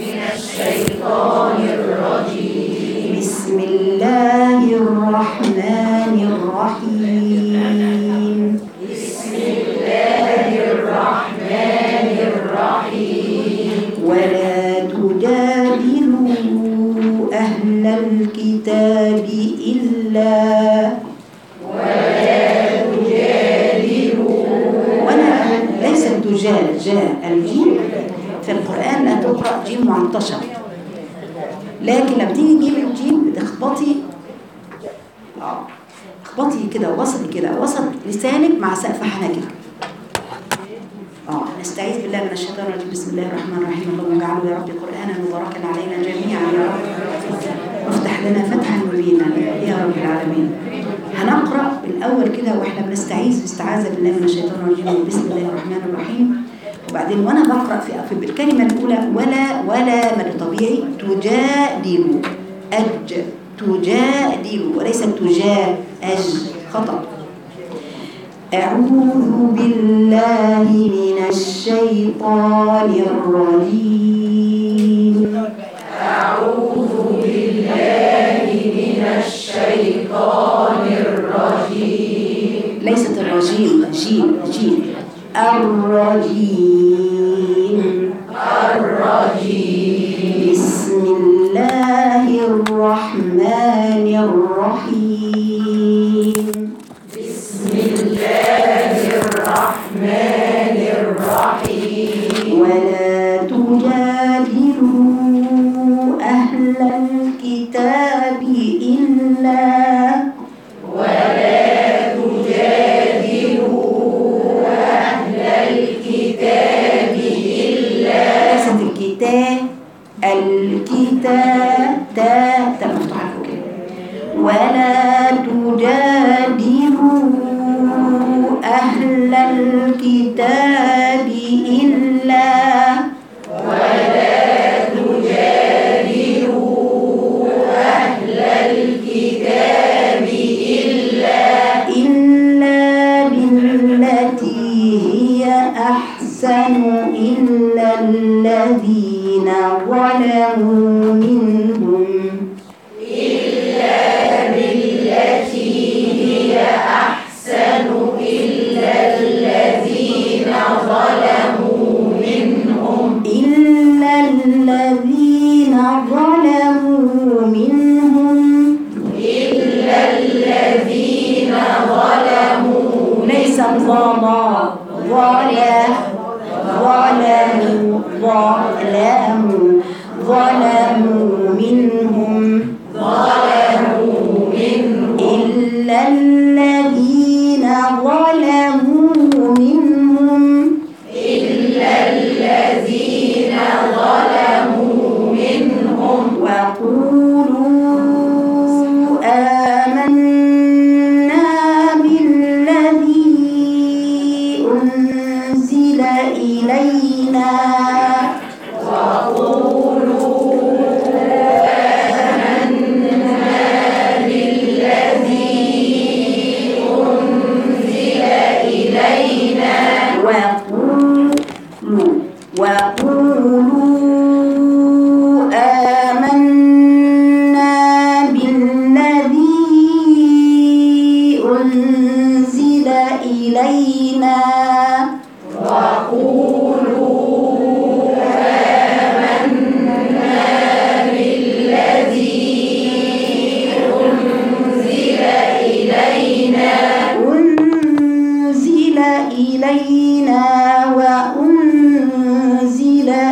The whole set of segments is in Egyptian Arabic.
بسم الله الرحمن الرحيم ولا تجادلوا أهل الكتاب إلا ولا ليس تجال جاء الجيم في القرآن لا تقرأ جيم معطشة لكن لما تيجي تجيب الجيم بتخبطي اه اخبطي كده وسطي كده وسط لسانك مع سقف حنكك اه نستعيذ بالله من الشيطان الرجيم بسم الله الرحمن الرحيم اللهم اجعله يا رب قرانا مباركا علينا جميعا يا رب وافتح لنا فتحا مبينا يا رب العالمين هنقرا الاول كده واحنا بنستعيذ استعاذه بالله من الشيطان الرجيم بسم الله الرحمن الرحيم وبعدين وانا بقرا في في بالكلمه الاولى ولا ولا من طبيعي تجادل اج تجادل وليس تجا اج خطأ أعوذ بالله من الشيطان الرجيم أعوذ بالله من الشيطان الرجيم ليست الرجيم جيم جيم الرجيم الرجيم بسم الله الرحمن الرحيم ولا تجادلوا أهل الكتاب إلا ليست الكتاب الكتاب تا تا مفتوحة فوق كده. ولا تجادلوا أهل الكتاب إلا إلا بالتي هي أحسن إلا الذين ظلموا منهم إلا الذين ظلموا منهم ليس الظلا ظلا ظلموا ظلموا ظلموا منهم إلا الذين ظلموا منهم وقولوا آمنا بالذي أنزل إلينا وقولوا وقولوا آمنا بالذي أنزل إلينا أنزل إلينا وأنزل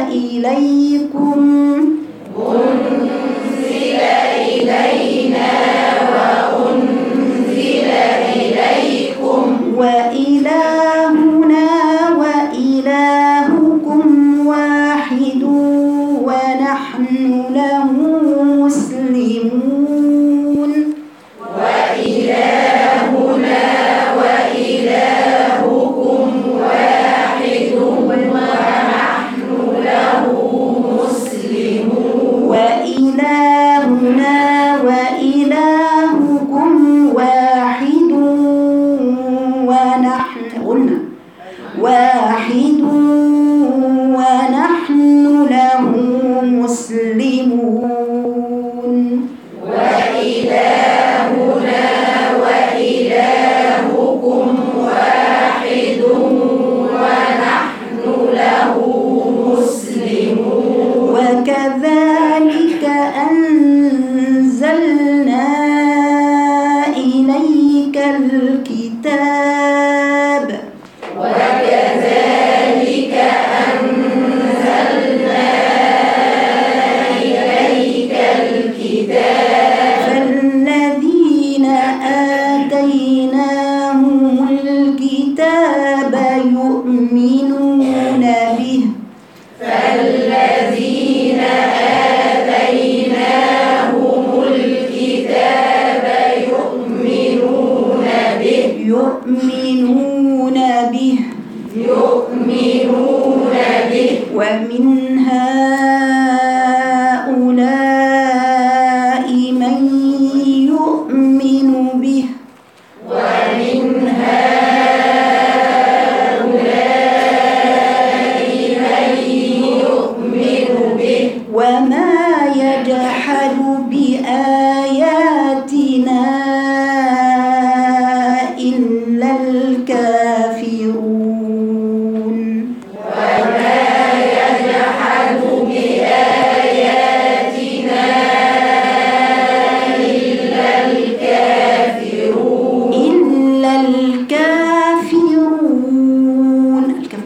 ومن هؤلاء من يؤمن به وما يجحد بآياتنا إلا الكافرون إلا الكافرون الكاف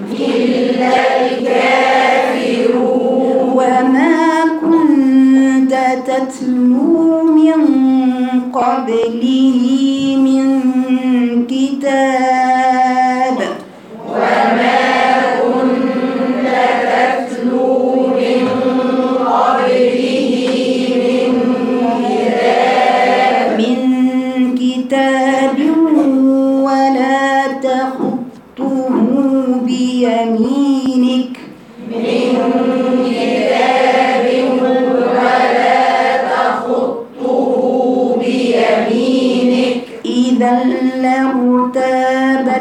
مفتوح. وما كنت تتلو من قبله من كتاب من كتاب ولا تخطه بيمينك إذا لارتاب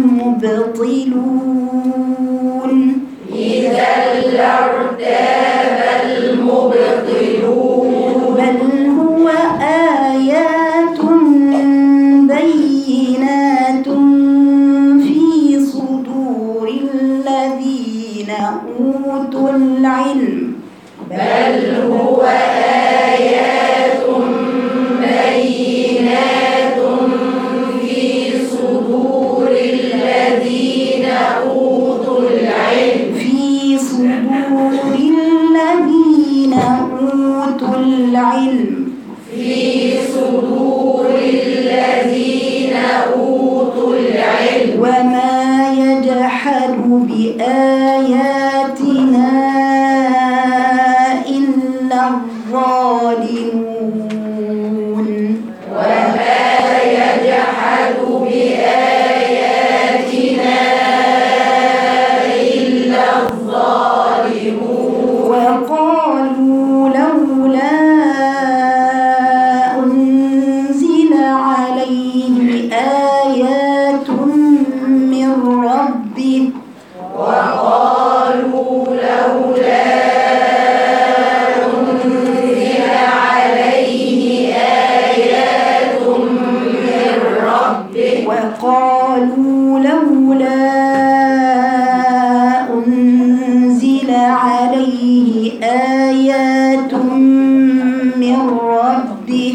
المبطلون بل هو آيات بينات في صدور الذين أوتوا العلم في صدور الذين أوتوا العلم وما يجحد بآياتنا إلا الظالمون وقالوا لولا أنزل عليه آيات من ربه وقالوا لولا أنزل عليه آيات من ربه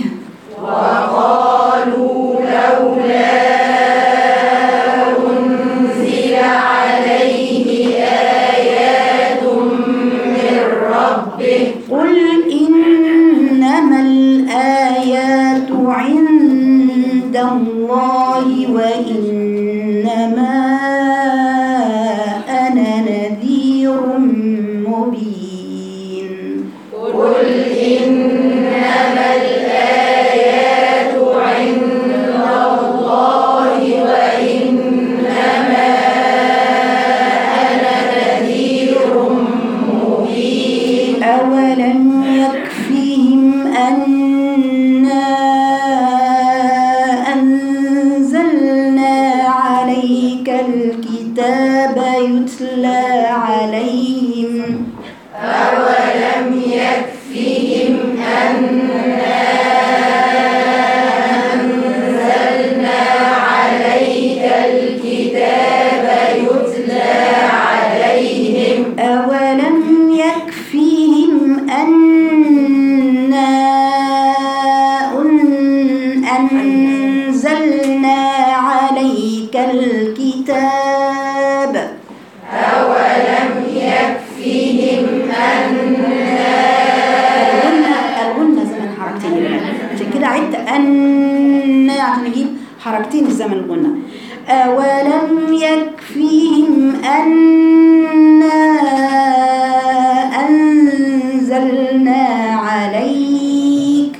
قل إنما الآيات عند الله وإنما أنا نذير مبين أولم يكفهم أنا أنزلنا عليك الكتاب يتلى عليهم أولم يكفهم أنا أن أنزلنا عليك الكتاب الغنة الغنة زمن حركتين الآن. عشان كده عدت أن عشان نجيب حركتين في زمن الغنة أولم يكفيهم أنا أنزلنا عليك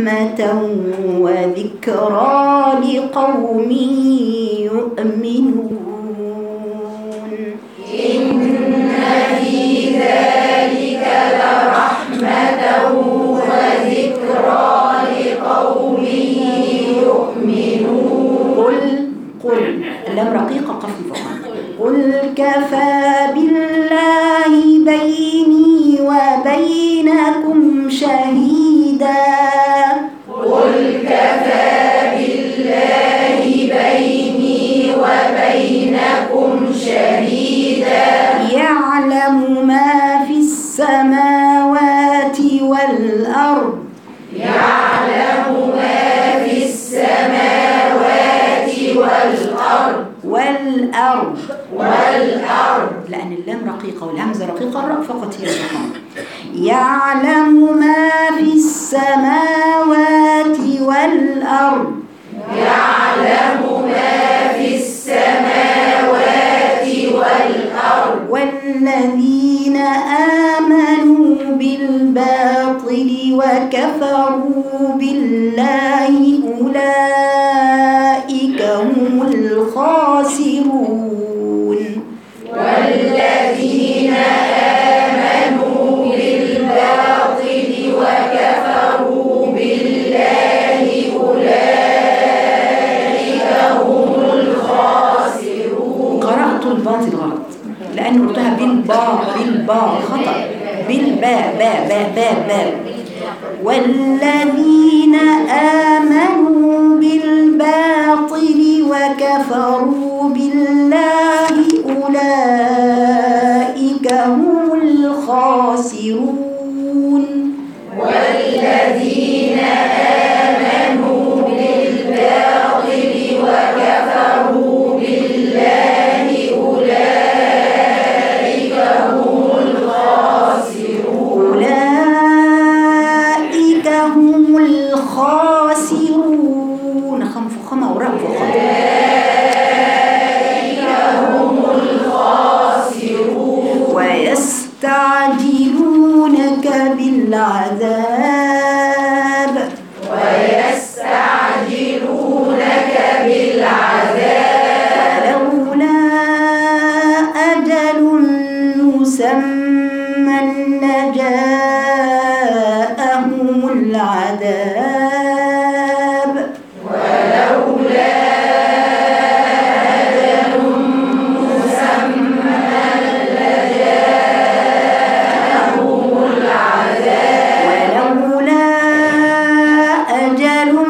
رحمة وذكرى لقوم يؤمنون قل قل اللام رقيقة قف فوقها قل كفى بالله بيني وبينكم شهيدا يعلم ما في السماوات والأرض والأرض والأرض لأن اللام رقيقة والهمزة رقيقة الراء فقط هي الرقم يعلم ما في السماوات والأرض والذين آمنوا بالباطل وكفروا بالله أولئك هم الخاسرون قرأت الباطل غلط لأن قلتها بالباء بالباء خطأ بالباء باء باء باء باء والذين آمنوا بالباطل وكفروا بالله أولئك هم الخاسرون أولئك هم الخاسرون خم فخمة وراء فخمة ويستعجلونك بالعذاب لولا أجل مسمى لجاءهم العذاب ولولا أجل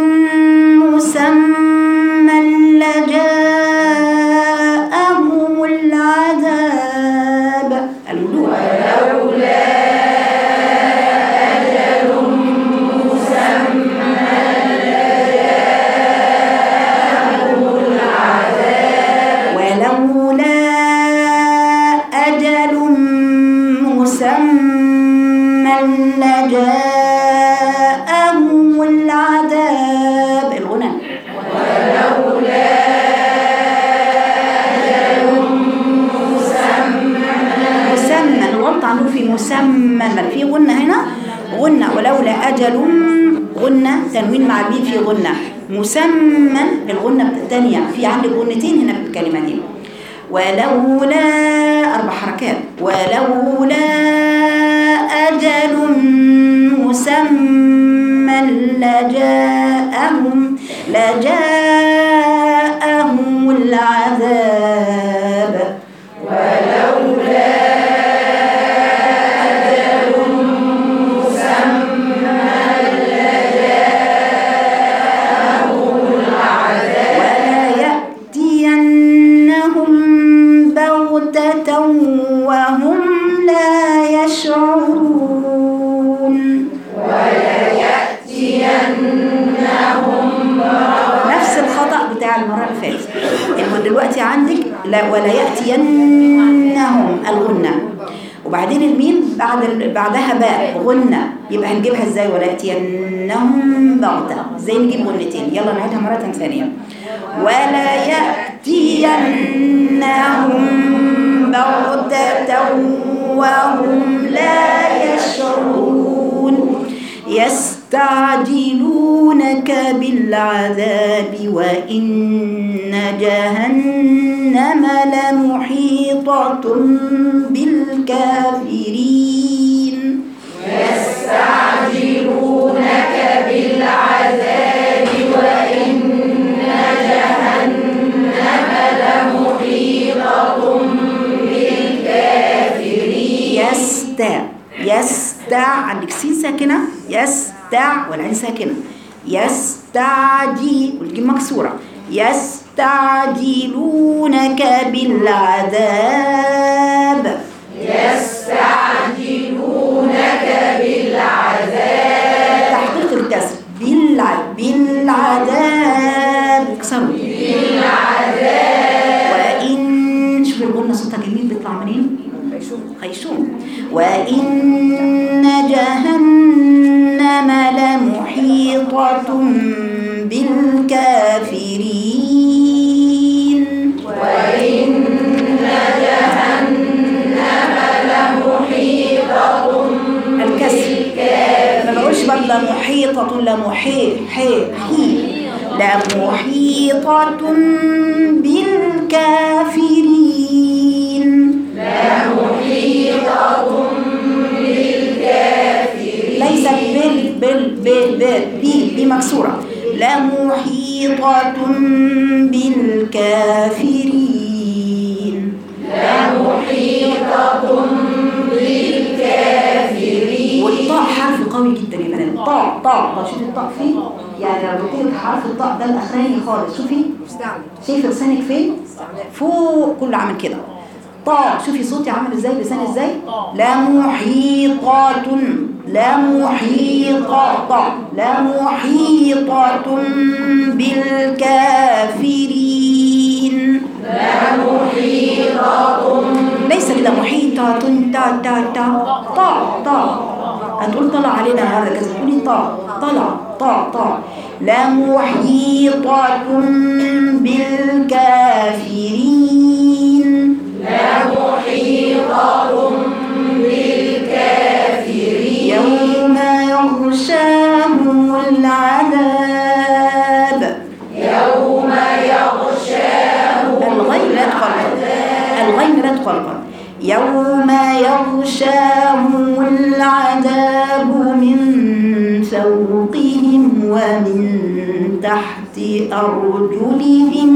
مسمى لجاءهم العذاب الملوك ولولا أجل مسمى لجاءهم العذاب الغنى مسمى الغلط عنده في مسمى في غنة هنا غنة ولولا أجل غنة تنوين مع البي في غنة مسمى الغنة الثانية في عندك غنتين هنا في الكلمة دي ولولا أربع حركات ولولا أجل مسمى لجاءهم لجاءهم العذاب ولا يأتينهم بغتة وهم لا يشعرون نفس الخطأ بتاع المرة اللي فاتت المهم دلوقتي عندك لا ولا يأتينهم الغنة وبعدين الميم بعد ال- بعدها باء غنة يبقى هنجيبها ازاي ولا يأتينهم بغتة ازاي نجيب غنتين يلا نعيدها مرة ثانية ولا يأتينهم بغتة وهم لا يشعرون يس يستعجلونك بالعذاب وإن جهنم لمحيطة بالكافرين يستا يستا عندك سين ساكنة يستع والعين ساكنة يستعجي والجيم مكسورة يستعجلونك بالعذاب تحقيق الكسر بالع... بالعذاب اكسروا بالعذاب وإن شوف الغنة صوتها جميل بيطلع منين؟ خيشوم وإن جهنم لمحيطة بالكافرين وإن جهنم لمحيطة الكسر ما بقولش بقى لا محيطة لا محي حي حي لا محيطة بالكافرين ليست بال بال بال بال بي بي مكسورة لا محيطة بالكافرين لا محيطة بالكافرين والطاء حرف قوي جدا يا بنات طاء طاء طاء شوفي الطاء فين يعني لو قلت لك حرف الطاء ده الاخراني خالص شوفي شايفه لسانك فين فوق كله عامل كده طاء شوفي صوتي عامل ازاي لساني ازاي لا محيطات لا محيطة لا محيطة بالكافرين لا محيطة ليس كده محيطة تا تا تا طا طا هتقول طلع علينا هذا كذا تقولي طا طلع طا طا لا محيطة بالكافرين يوم يغشاهم العذاب يوم يغشاهم الغين لا تقلق الغين لا تقلق يوم يغشاهم العذاب من فوقهم ومن تحت أرجلهم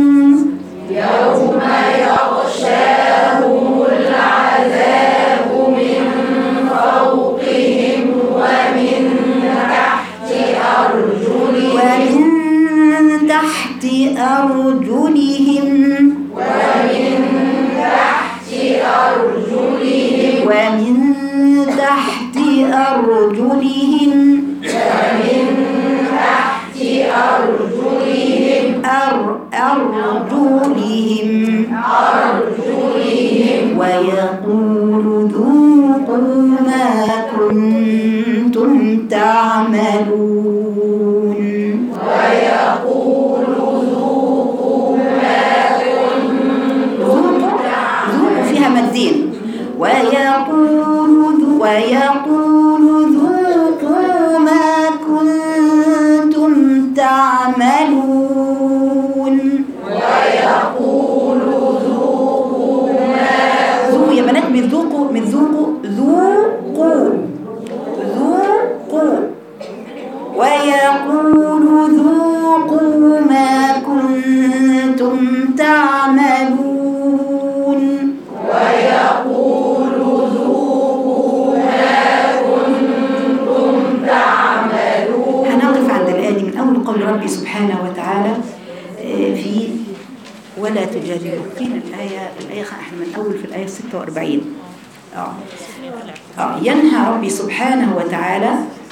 ومن تحت أرجلهم ومن تحت أرجلهم أر أرجلهم ويقول ذوقوا ما كنتم تعملون ذوقوا ذوقوا فيها مدين ويقول ذو- ويقول ذوقوا ما كنتم تعملون ذو يا بنات من ذوقوا من ذوقوا ذوقوا ذوقوا ويقول ذوقوا ما كنتم تعملون هنقف عند الآية دي من أول قول ربي سبحانه وتعالى آه، في ولا تجادلوا فين الآية الآية خ- احنا من أول في الآية 46 آه. آه. ينهى ربي سبحانه وتعالى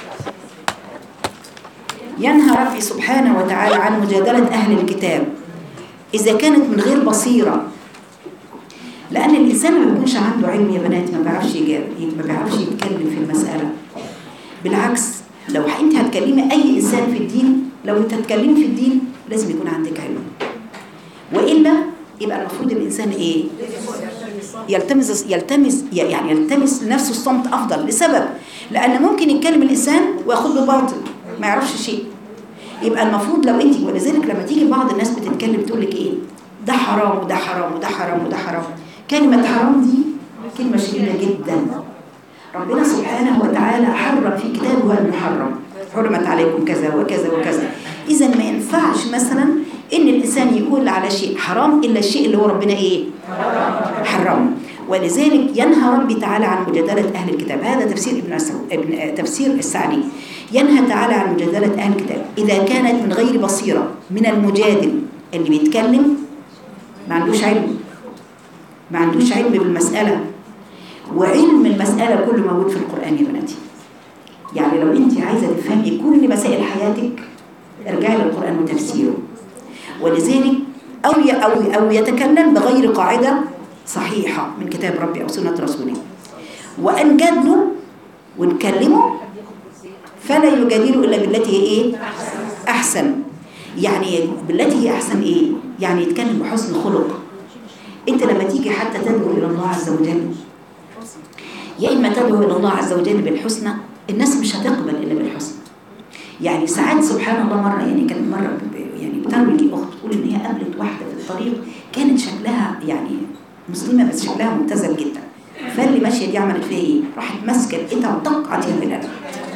ينهى ربي سبحانه وتعالى عن مجادلة أهل الكتاب إذا كانت من غير بصيرة لأن الإنسان ما بيكونش عنده علم يا بنات ما بيعرفش يجاب ما بيعرفش يتكلم في المسألة بالعكس لو انت هتكلمي اي انسان في الدين لو انت هتكلمي في الدين لازم يكون عندك علم والا يبقى المفروض الانسان ايه يلتمس يلتمس يعني يلتمس لنفسه الصمت افضل لسبب لان ممكن يتكلم الانسان وياخد له باطل ما يعرفش شيء يبقى المفروض لو انت ولذلك لما تيجي بعض الناس بتتكلم تقول لك ايه ده حرام وده حرام وده حرام وده حرام كلمة حرام دي كلمة شديدة جدا ربنا سبحانه وتعالى حرم في كتابه المحرم حرمت عليكم كذا وكذا وكذا إذا ما ينفعش مثلا إن الإنسان يقول على شيء حرام إلا الشيء اللي هو ربنا إيه حرمه ولذلك ينهى ربي تعالى عن مجادلة أهل الكتاب هذا تفسير ابن, أسو... ابن تفسير السعدي ينهى تعالى عن مجادلة أهل الكتاب إذا كانت من غير بصيرة من المجادل اللي بيتكلم ما عندوش علم ما عندوش علم بالمسألة وعلم المسألة كله موجود في القرآن يا بناتي يعني لو انت عايزة تفهمي كل مسائل حياتك ارجعي للقرآن وتفسيره ولذلك أو أو أو يتكلم بغير قاعدة صحيحة من كتاب ربي أو سنة رسوله وأن جادلوا ونكلموا فلا يجادلوا إلا بالتي هي إيه أحسن يعني بالتي هي أحسن إيه يعني يتكلم بحسن خلق أنت لما تيجي حتى تدعو إلى الله عز وجل يا إما تدعو إلى الله عز وجل بالحسنى الناس مش هتقبل إلا بالحسنى يعني ساعات سبحان الله مرة يعني كانت مرة يعني بتروي لي أخت تقول إن هي قابلت واحدة في الطريق كانت شكلها يعني مسلمة بس شكلها مبتذل جدا فاللي ماشية دي عملت فيها إيه؟ راحت ماسكة لقيتها وطقعت في القلب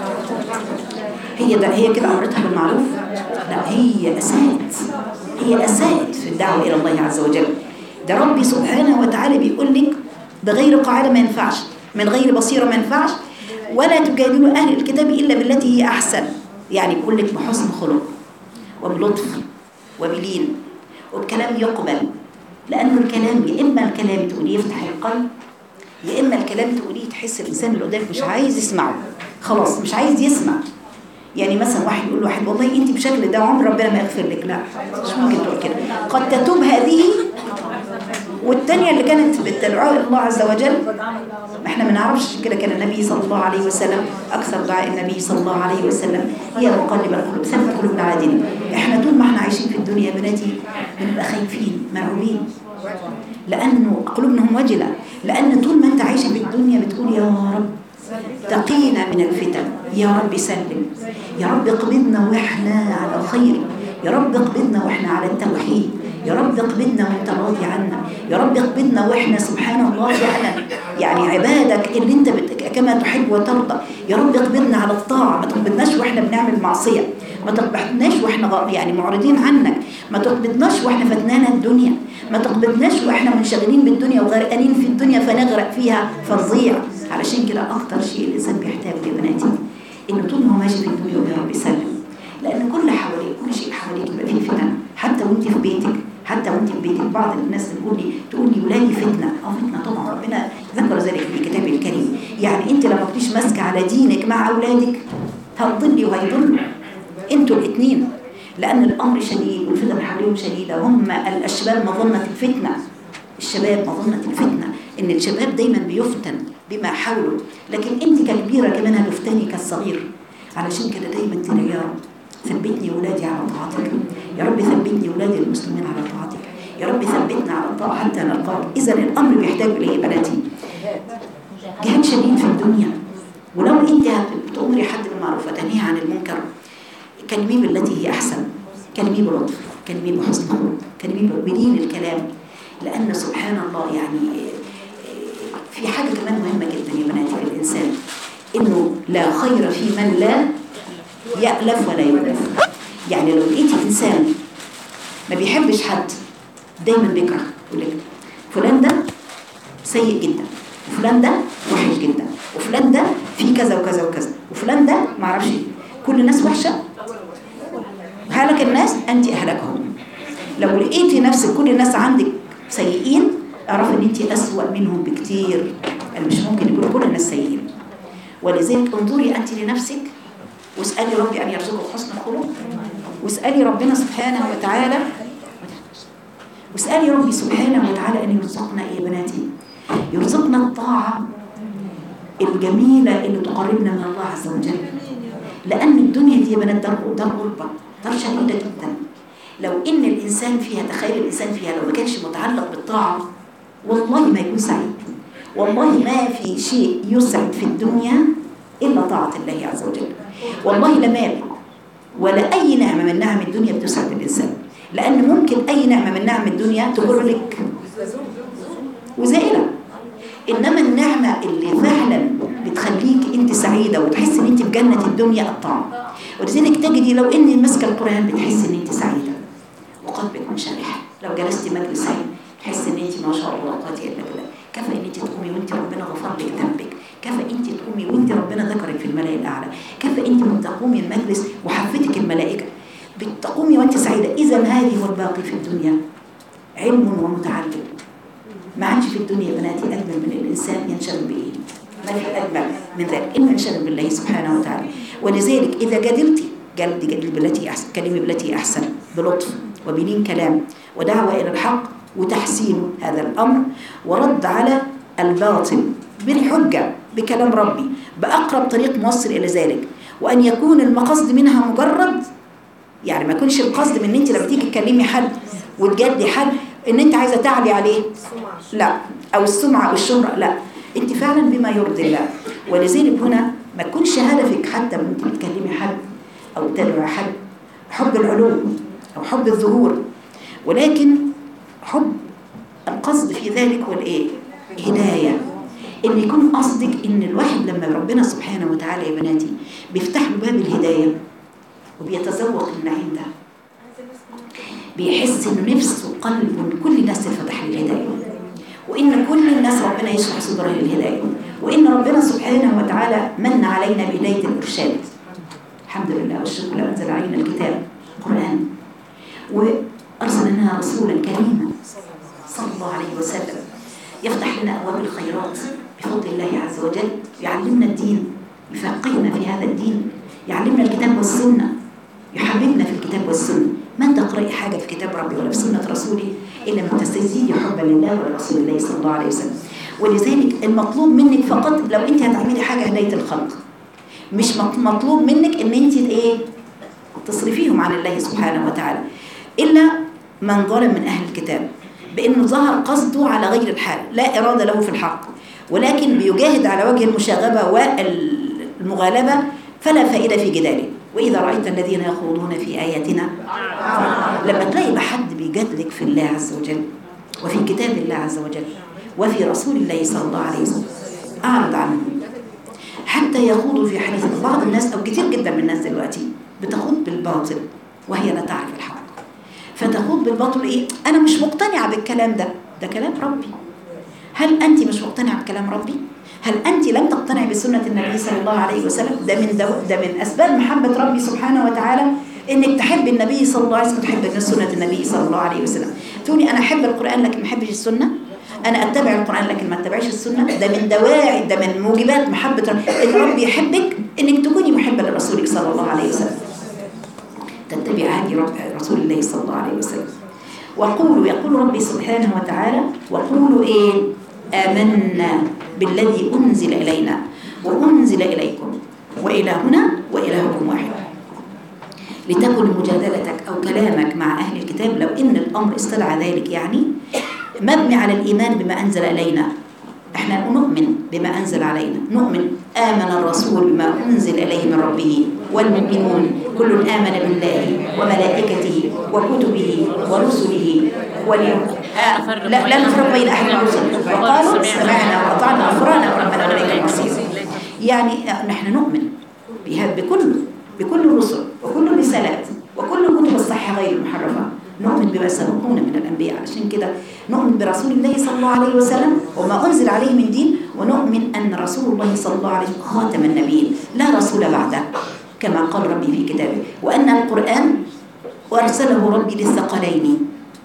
هي ده هي كده أمرتها بالمعروف؟ لا هي أساءت هي أساءت في الدعوة إلى الله عز وجل ده ربي سبحانه وتعالى بيقول لك بغير قاعدة ما ينفعش من غير بصيرة ما ينفعش ولا تجادلوا أهل الكتاب إلا بالتي هي أحسن يعني بيقول لك بحسن خلق وبلطف وبلين وبكلام يقبل لأنه الكلام يا إما الكلام تقوليه يفتح القلب يا إما الكلام تقوليه تحس الإنسان اللي قدامك مش عايز يسمعه خلاص مش عايز يسمع يعني مثلا واحد يقول لواحد والله انت بشكل ده عمر ربنا ما يغفر لك لا مش ممكن تقول كده قد تتوب هذه والثانيه اللي كانت بتدعو الله عز وجل ما احنا ما نعرفش كده كان النبي صلى الله عليه وسلم اكثر دعاء النبي صلى الله عليه وسلم هي مقلب القلوب ثبت قلوبنا على دينك احنا طول ما احنا عايشين في الدنيا يا بناتي بنبقى خايفين مرعوبين لانه قلوبنا وجله لان طول ما انت عايشه في الدنيا بتقول يا رب تقينا من الفتن يا رب سلم يا رب اقبضنا واحنا على الخير يا رب اقبضنا واحنا على التوحيد يا رب اقبضنا وانت راضي عنا يا رب اقبضنا واحنا سبحان الله فعلا يعني عبادك اللي انت بت... كما تحب وترضى يا رب اقبضنا على الطاعه ما تقبضناش واحنا بنعمل معصيه ما تقبضناش واحنا غ... يعني معرضين عنك ما تقبضناش واحنا فتنانا الدنيا ما تقبضناش واحنا منشغلين بالدنيا وغرقانين في الدنيا فنغرق فيها فنضيع علشان كده اكتر شيء الانسان بيحتاجه يا بناتي انه طول ما هو ماشي في الدنيا يا رب يسلم لان كل حواليك كل شيء حواليك يبقى فيه فتن حتى وانت في بيتك حتى وانت في بيتك بعض الناس تقول لي تقول لي ولادي فتنه اه فتنه طبعا ربنا ذكر ذلك في كتابه الكريم يعني انت لما كنتيش ماسكه على دينك مع اولادك هتضلي وهيضلوا انتوا الاثنين لان الامر شديد والفتن حواليهم شديده هم الشباب مظنه الفتنه الشباب مظنه الفتنه ان الشباب دايما بيفتن بما حوله لكن انت ككبيره كمان هتفتني كالصغير علشان كده دايما تقولي يا رب ثبتني ولادي على طاعتك يا رب ثبتني ولادي المسلمين على طاعتك يا رب ثبتنا على الطاعه حتى نلقاك اذا الامر بيحتاج لايه بناتي جهاد شديد في الدنيا ولو انت بتامري حد بالمعروف وتنهي عن المنكر كلميه بالتي هي احسن كلميه بلطف كلميه بحسن خلق كلميه بدين الكلام لان سبحان الله يعني في حاجه كمان مهمه جدا يا بناتي للانسان انه لا خير في من لا يألف ولا يؤلف يعني لو لقيتي انسان ما بيحبش حد دايما بيكره يقول لك فلان ده سيء جدا وفلان ده وحش جدا وفلان ده فيه كذا وكذا وكذا وفلان ده ما اعرفش ايه كل الناس وحشه هلك الناس انت اهلكهم لو لقيتي نفسك كل الناس عندك سيئين اعرفي ان انت اسوأ منهم بكتير اللي مش ممكن يكونوا كل الناس سيئين ولذلك انظري انت لنفسك واسالي ربي ان يرزقك حسن الخلق واسالي ربنا سبحانه وتعالى واسالي ربي سبحانه وتعالى ان يرزقنا ايه يا بناتي يرزقنا الطاعه الجميله اللي تقربنا من الله عز وجل لان الدنيا دي يا بنات دار دار غربه دار شديده جدا لو ان الانسان فيها تخيل الانسان فيها لو ما كانش متعلق بالطاعه والله ما يكون سعيد والله ما في شيء يسعد في الدنيا الا طاعه الله عز وجل والله لا مال ولا أي نعمة من نعم الدنيا بتسعد الإنسان لأن ممكن أي نعمة من نعم الدنيا تغر لك وزائلة إنما النعمة اللي فعلا بتخليك أنت سعيدة وتحس إن أنت في جنة الدنيا الطعم ولذلك تجدي لو إني ماسكة القرآن بتحس إن أنت سعيدة وقلبك منشرح لو جلست مجلس علم تحس إن أنت ما شاء الله لا قوة إلا بالله كفى إن أنت تقومي وأنت ربنا غفر لك ذنبك كفى أنت تقومي وأنت ربنا ذكرك في الملأ الأعلى كفى أنت من تقومي المجلس وحفتك الملائكة بتقومي وأنت سعيدة إذا هذه هو الباقي في الدنيا علم ومتعلم ما عادش في الدنيا بناتي أجمل من الإنسان ينشغل بإيه ما في أجمل من ذلك إن ينشغل بالله سبحانه وتعالى ولذلك إذا جادلتي جلد جدل بالتي أحسن كلمة بالتي أحسن بلطف وبلين كلام ودعوة إلى الحق وتحسين هذا الأمر ورد على الباطل بالحجة بكلام ربي بأقرب طريق موصل إلى ذلك وأن يكون المقصد منها مجرد يعني ما يكونش القصد من ان انت لما تيجي تكلمي حد وتجدي حد ان انت عايزه تعلي عليه لا او السمعه او الشهره لا انت فعلا بما يرضي الله ولذلك هنا ما تكونش هدفك حتى من انت بتكلمي حد او تدعو حد حب العلوم او حب الظهور ولكن حب القصد في ذلك هو الايه هدايه ان يكون قصدك ان الواحد لما ربنا سبحانه وتعالى يا بناتي بيفتح له باب الهدايه وبيتذوق النعيم ده بيحس انه نفسه قلبه كل الناس تفتح للهدايه وان كل الناس ربنا يشرح صدرها للهدايه وان ربنا سبحانه وتعالى من علينا بهدايه الارشاد الحمد لله والشكر له انزل علينا الكتاب القران وارسل لنا رسولا كريما صلى الله عليه وسلم يفتح لنا ابواب الخيرات بفضل الله عز وجل يعلمنا الدين يفقهنا في هذا الدين يعلمنا الكتاب والسنه يحببنا في الكتاب والسنه ما تقرأي حاجة في كتاب ربي ولا في سنة رسولي إلا ما تستزيدي حبا لله ولرسول الله صلى الله عليه وسلم ولذلك المطلوب منك فقط لو أنت هتعملي حاجة هداية الخلق مش مطلوب منك إن أنت إيه تصرفيهم عن الله سبحانه وتعالى إلا من ظلم من أهل الكتاب بأنه ظهر قصده على غير الحال لا إرادة له في الحق ولكن بيجاهد على وجه المشاغبة والمغالبة فلا فائدة في جداله وإذا رأيت الذين يخوضون في آياتنا لما تلاقي حد بيجادلك في الله عز وجل وفي كتاب الله عز وجل وفي رسول الله صلى الله عليه وسلم أعرض عنه حتى يخوضوا في حديث بعض الناس أو كثير جدا من الناس دلوقتي بتخوض بالباطل وهي لا تعرف الحق فتخوض بالباطل إيه أنا مش مقتنعة بالكلام ده ده كلام ربي هل أنت مش مقتنعة بكلام ربي؟ هل أنت لم تقتنعي بسنة النبي صلى الله عليه وسلم ده من ده, ده من أسباب محبة ربي سبحانه وتعالى إنك تحب النبي صلى الله عليه وسلم تحب سنة النبي صلى الله عليه وسلم تقولي أنا أحب القرآن لكن ما أحبش السنة أنا أتبع القرآن لكن ما أتبعش السنة ده من دواعي ده من موجبات محبة ربي إن ربي يحبك إنك تكوني محبة لرسولك صلى الله عليه وسلم تتبع هدي رسول الله صلى الله عليه وسلم وقولوا يقول ربي سبحانه وتعالى وقولوا إيه آمنا بالذي أنزل إلينا وأنزل إليكم وإلهنا وإلهكم واحد لتكن مجادلتك أو كلامك مع أهل الكتاب لو إن الأمر استدعى ذلك يعني مبني على الإيمان بما أنزل إلينا احنا نؤمن بما أنزل علينا نؤمن آمن الرسول بما أنزل إليه من ربه والمؤمنون كل آمن بالله وملائكته وكتبه ورسله واليوم آه لا لا نفرق بين أحد من الرسل وقالوا سمعنا وأطعنا غفرانك ربنا وإليك المصير يعني نحن نؤمن بكل بكل الرسل وكل الرسالات وكل الكتب الصحيحة غير المحرفة نؤمن بما سبقونا من الأنبياء عشان كده نؤمن برسول الله صلى الله عليه وسلم وما أنزل عليه من دين ونؤمن أن رسول الله صلى الله عليه وسلم خاتم النبيين لا رسول بعده كما قال ربي في كتابه وأن القرآن وأرسله ربي للثقلين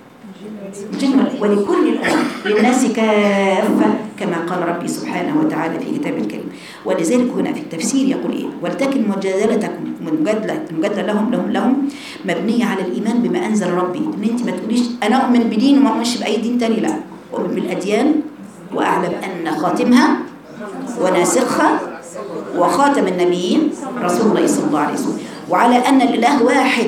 جن ولكل الأمم للناس كافة كما قال ربي سبحانه وتعالى في كتاب الكريم ولذلك هنا في التفسير يقول إيه ولتكن مجادلتكم المجادلة المجادلة لهم لهم لهم مبنية على الإيمان بما أنزل ربي إن أنت ما تقوليش أنا أؤمن بدين وما أؤمنش بأي دين تاني لا أؤمن بالأديان وأعلم أن خاتمها وناسخها وخاتم النبيين رسول الله صلى الله عليه وسلم وعلى أن الإله واحد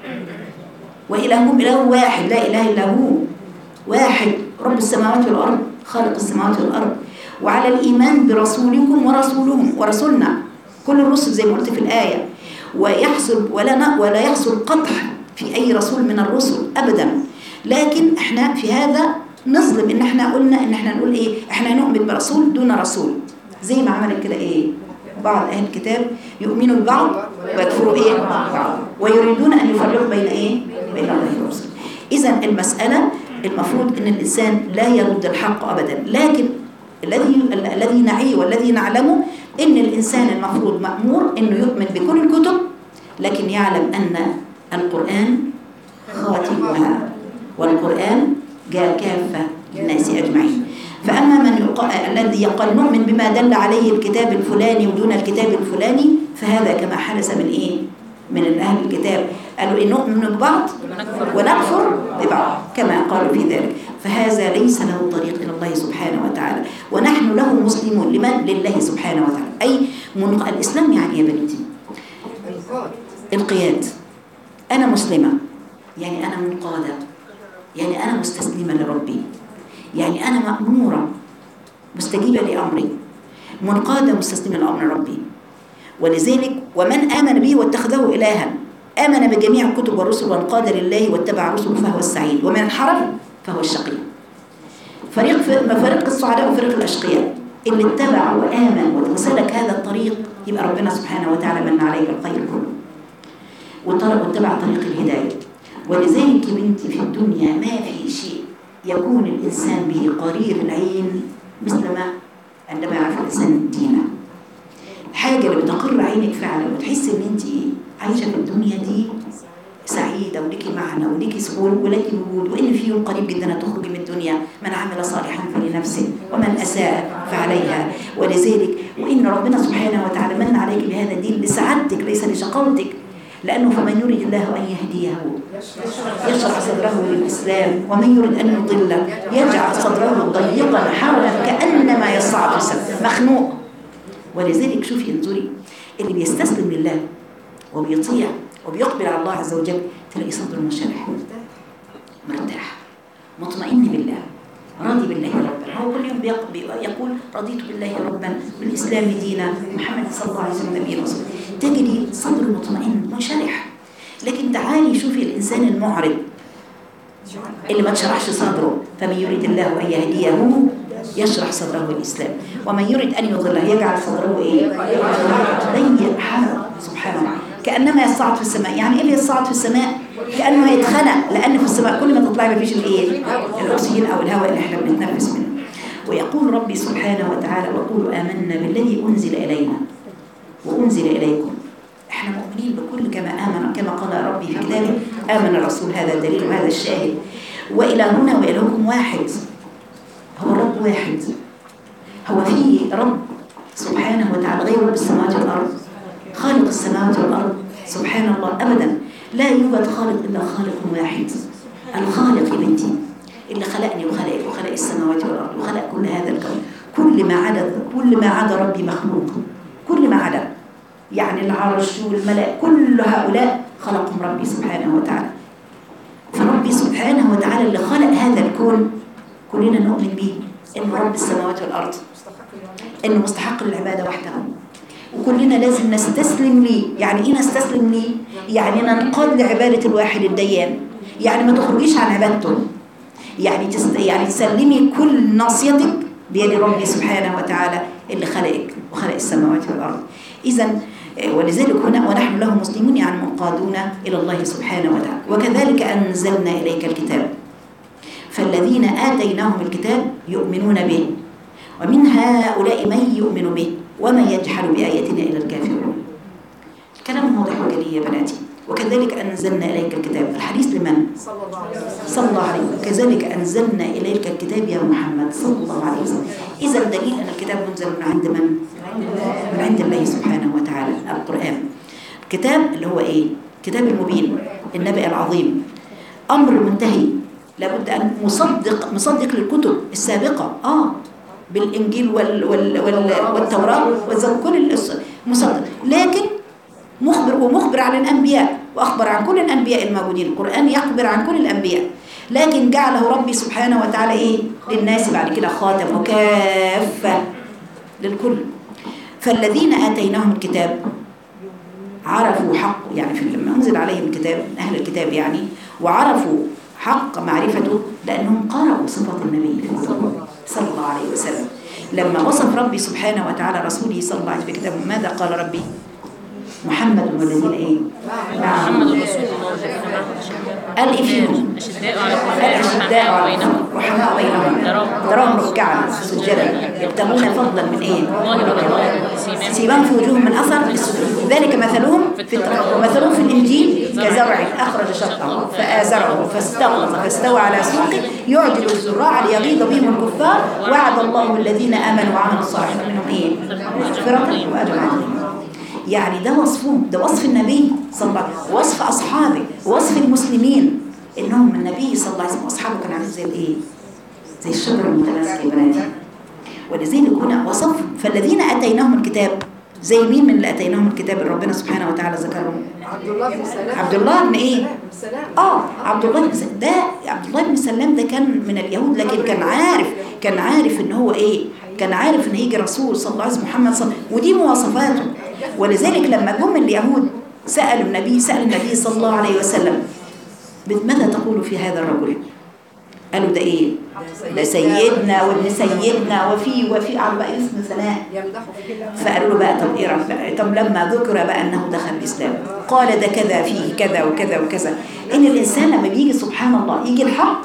وإلهكم إله واحد لا إله إلا هو واحد رب السماوات والأرض خالق السماوات والأرض وعلى الإيمان برسولكم ورسولهم ورسولنا كل الرسل زي ما قلت في الآية ويحصل ولا ن- ولا يحصل قطع في أي رسول من الرسل أبدا لكن احنا في هذا نظلم ان احنا قلنا ان احنا نقول ايه احنا نؤمن برسول دون رسول زي ما عملت كده ايه بعض اهل الكتاب يؤمنوا ببعض ويكفروا ايه بعض ويريدون ان يفرقوا بين ايه بين الله ورسوله اذا المساله المفروض ان الانسان لا يرد الحق ابدا لكن الذي الذي نعيه والذي نعلمه ان الانسان المفروض مامور انه يؤمن بكل الكتب لكن يعلم ان القران خاتمها والقرآن جاء كافة للناس أجمعين فأما من يق... الذي يقال نؤمن بما دل عليه الكتاب الفلاني ودون الكتاب الفلاني فهذا كما حدث من إيه؟ من أهل الكتاب قالوا إن نؤمن ببعض ونكفر ببعض كما قالوا في ذلك فهذا ليس له طريق إلى الله سبحانه وتعالى ونحن له مسلمون لمن؟ لله سبحانه وتعالى أي من... الإسلام يعني يا بنتي القياد أنا مسلمة يعني أنا منقادة يعني أنا مستسلمة لربي يعني أنا مأمورة مستجيبة لأمري منقادة مستسلمة لأمر ربي ولذلك ومن آمن به واتخذه إلها آمن بجميع الكتب والرسل وانقاد لله واتبع رسله فهو السعيد ومن انحرف فهو الشقي فريق فريق السعداء وفريق الأشقياء اللي اتبع وآمن وسلك هذا الطريق يبقى ربنا سبحانه وتعالى من عليه الخير كله وطلب واتبع طريق الهداية ولذلك يا بنتي في الدنيا ما في شيء يكون الإنسان به قرير العين مثل ما عندما يعرف الإنسان دينه حاجة اللي بتقر عينك فعلا وتحس إن أنت عايشة في الدنيا دي سعيدة وليكي معنى وليكي سهول وليكي وجود وإن في يوم قريب جدا هتخرجي من الدنيا من عمل صالحا فلنفسه ومن أساء فعليها ولذلك وإن ربنا سبحانه وتعالى من عليك بهذا الدين لسعادتك ليس لشقاوتك لأنه فمن يريد الله أن يهديه يشرح صدره للإسلام ومن يريد أن يضله يجعل صدره ضيقا حرجا كأنما يصعد في السماء مخنوق ولذلك شوفي انظري اللي بيستسلم لله وبيطيع وبيقبل على الله عز وجل تلاقي صدره منشرح مرتاح مطمئن بالله راضي بالله ربا هو كل يوم بيق- بي- يقول رضيت بالله ربا بالإسلام دينا محمد صلى الله عليه وسلم نبي رسول تجدي صدره مطمئن منشرح لكن تعالي شوفي الإنسان المعرض اللي ما تشرحش صدره فمن يريد الله أن يهديه يشرح صدره الإسلام ومن يريد أن يضله يجعل صدره إيه؟ ضيق حرج سبحان الله كأنما يصعد في السماء يعني إيه اللي يصعد في السماء؟ كأنه يتخنق لأن في السماء كل ما تطلعي مفيش الإيه؟ الأكسجين أو الهواء اللي إحنا بنتنفس منه ويقول ربي سبحانه وتعالى وقولوا آمنا بالذي أنزل إلينا وأنزل إليكم احنا مؤمنين بكل كما آمن كما قال ربي في كتابه آمن الرسول هذا الدليل وهذا الشاهد وإلهنا وإلهكم واحد هو الرب واحد هو في رب سبحانه وتعالى غير رب السماوات والأرض خالق السماوات والأرض سبحان الله أبدا لا يوجد خالق إلا خالق واحد الخالق يا بنتي اللي خلقني وخلقك وخلق السماوات والأرض وخلق كل هذا الكون كل ما عدا كل ما عدا ربي مخلوق كل ما عدا يعني العرش والملائكة كل هؤلاء خلقهم ربي سبحانه وتعالى فربي سبحانه وتعالى اللي خلق هذا الكون كلنا نؤمن به انه رب السماوات والارض انه مستحق للعباده وحده وكلنا لازم نستسلم ليه يعني ايه نستسلم ليه يعني ننقاد لعباده الواحد الديان يعني ما تخرجيش عن عبادته يعني تست... يعني تسلمي كل ناصيتك بيد ربي سبحانه وتعالى اللي خلقك وخلق السماوات والارض اذا ولذلك هنا ونحن له مسلمون يعني منقادون الى الله سبحانه وتعالى وكذلك انزلنا اليك الكتاب فالذين آتيناهم الكتاب يؤمنون به ومن هؤلاء من يؤمن به وما يجحد بآياتنا إلا الكافرون الكلام واضح وجلي يا بناتي وكذلك أنزلنا إليك الكتاب الحديث لمن؟ صلى الله عليه وسلم كذلك أنزلنا إليك الكتاب يا محمد صلى الله عليه وسلم إذا دليل أن الكتاب منزل من عند من؟ من عند الله سبحانه وتعالى القرآن الكتاب اللي هو إيه؟ كتاب المبين النبأ العظيم أمر منتهي لابد أن مصدق مصدق للكتب السابقة آه بالإنجيل وال وال وال والتوراة والزبور كل الأس- مصدق لكن مخبر ومخبر عن الأنبياء وأخبر عن كل الأنبياء الموجودين القرآن يخبر عن كل الأنبياء لكن جعله ربي سبحانه وتعالى إيه للناس بعد كده خاتم وكافة للكل فالذين آتيناهم الكتاب عرفوا حق يعني في لما أنزل عليهم الكتاب أهل الكتاب يعني وعرفوا حق معرفته لأنهم قرأوا صفات النبي صلى الله عليه وسلم لما وصف ربي سبحانه وتعالى رسوله صلى الله عليه وسلم في كتابه ماذا قال ربي محمد والذين ايه نعم محمد رسول الله والذين معه أشداء قال ايه فيهم أشداء على الكفار الأشداء رحماء بينهم رحماء بينهم تراهم ركعا سجدا يبتغون فضلا من ايه الله والله سيماهم سيبان في وجوههم من اثر السجود ذلك مثلهم في التوراة ومثلهم في الانجيل كزرع اخرج شطه فازرعه فاستغلظ فاستوى على سوقه يعجب الزراع ليغيظ بهم الكفار وعد الله الذين امنوا وعملوا الصالحات منهم ايه مغفره واجر عظيم يعني ده وصفهم ده وصف النبي صلى الله عليه وسلم وصف اصحابه وصف المسلمين انهم النبي صلى الله عليه وسلم واصحابه كانوا عاملين زي الايه زي الشجر المتماسك يا بناتي ولذلك هنا وصف فالذين اتيناهم الكتاب زي مين من اللي اتيناهم الكتاب اللي ربنا سبحانه وتعالى ذكرهم عبد الله بن سلام عبد الله بن ايه سلام اه عبد الله بن سلام ده عبد الله بن سلام ده كان من اليهود لكن كان عارف كان عارف ان هو ايه كان عارف ان هيجي رسول صلى الله عليه وسلم محمد صلى الله عليه وسلم ودي مواصفاته ولذلك لما جم اليهود سالوا النبي سال النبي صلى الله عليه وسلم ماذا تقول في هذا الرجل قالوا ده ايه ده سيدنا وابن سيدنا وفي وفي على بقى اسم ثناء يمدحه في الله فقالوا له بقى طب ايه رأيك بقى طب لما ذكر بقى انه دخل الاسلام قال ده كذا فيه كذا وكذا وكذا ان الانسان لما بيجي سبحان الله يجي الحق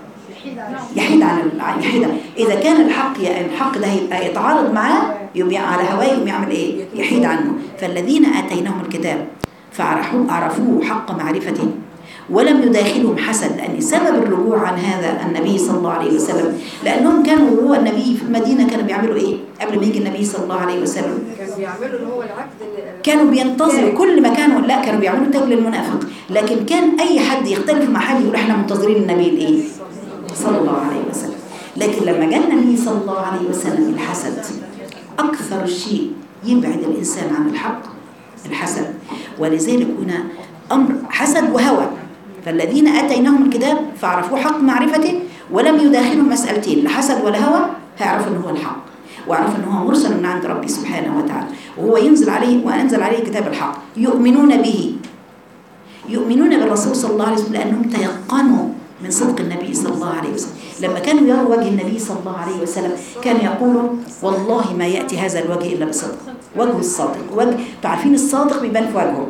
يحيد عن ال- يحيد عن- اذا كان الحق ي- الحق ده هيبقى يتعارض معاه يبقى على هواه يقوم يعمل ايه يحيد عنه فالذين اتيناهم الكتاب فعرفوه عرفوه حق معرفته ولم يداخلهم حسد لأن سبب الرجوع عن هذا النبي صلى الله عليه وسلم لأنهم كانوا وهو النبي في المدينة كانوا بيعملوا إيه قبل ما يجي النبي صلى الله عليه وسلم كان بيعملوا اللي هو العقد اللي كانوا بينتظروا كل ما كانوا لا كانوا بيعملوا تاج للمنافق لكن كان أي حد يختلف مع حد يقول احنا منتظرين النبي الإيه صلى الله عليه وسلم لكن لما جاء النبي صلى الله عليه وسلم الحسد أكثر شيء يبعد الإنسان عن الحق الحسد ولذلك هنا أمر حسد وهوى فالذين آتيناهم الكتاب فعرفوا حق معرفته ولم يداخلهم مسألتين لا حسد ولا هوى هيعرفوا أنه هو الحق ويعرفوا أنه هو مرسل من عند ربي سبحانه وتعالى وهو ينزل عليه وأنزل عليه كتاب الحق يؤمنون به يؤمنون بالرسول صلى الله عليه وسلم لأنهم تيقنوا من صدق النبي صلى الله عليه وسلم لما كانوا يروا وجه النبي صلى الله عليه وسلم كانوا يقولوا والله ما يأتي هذا الوجه إلا بصدق وجه الصادق وجه تعرفين الصادق بيبان في وجهه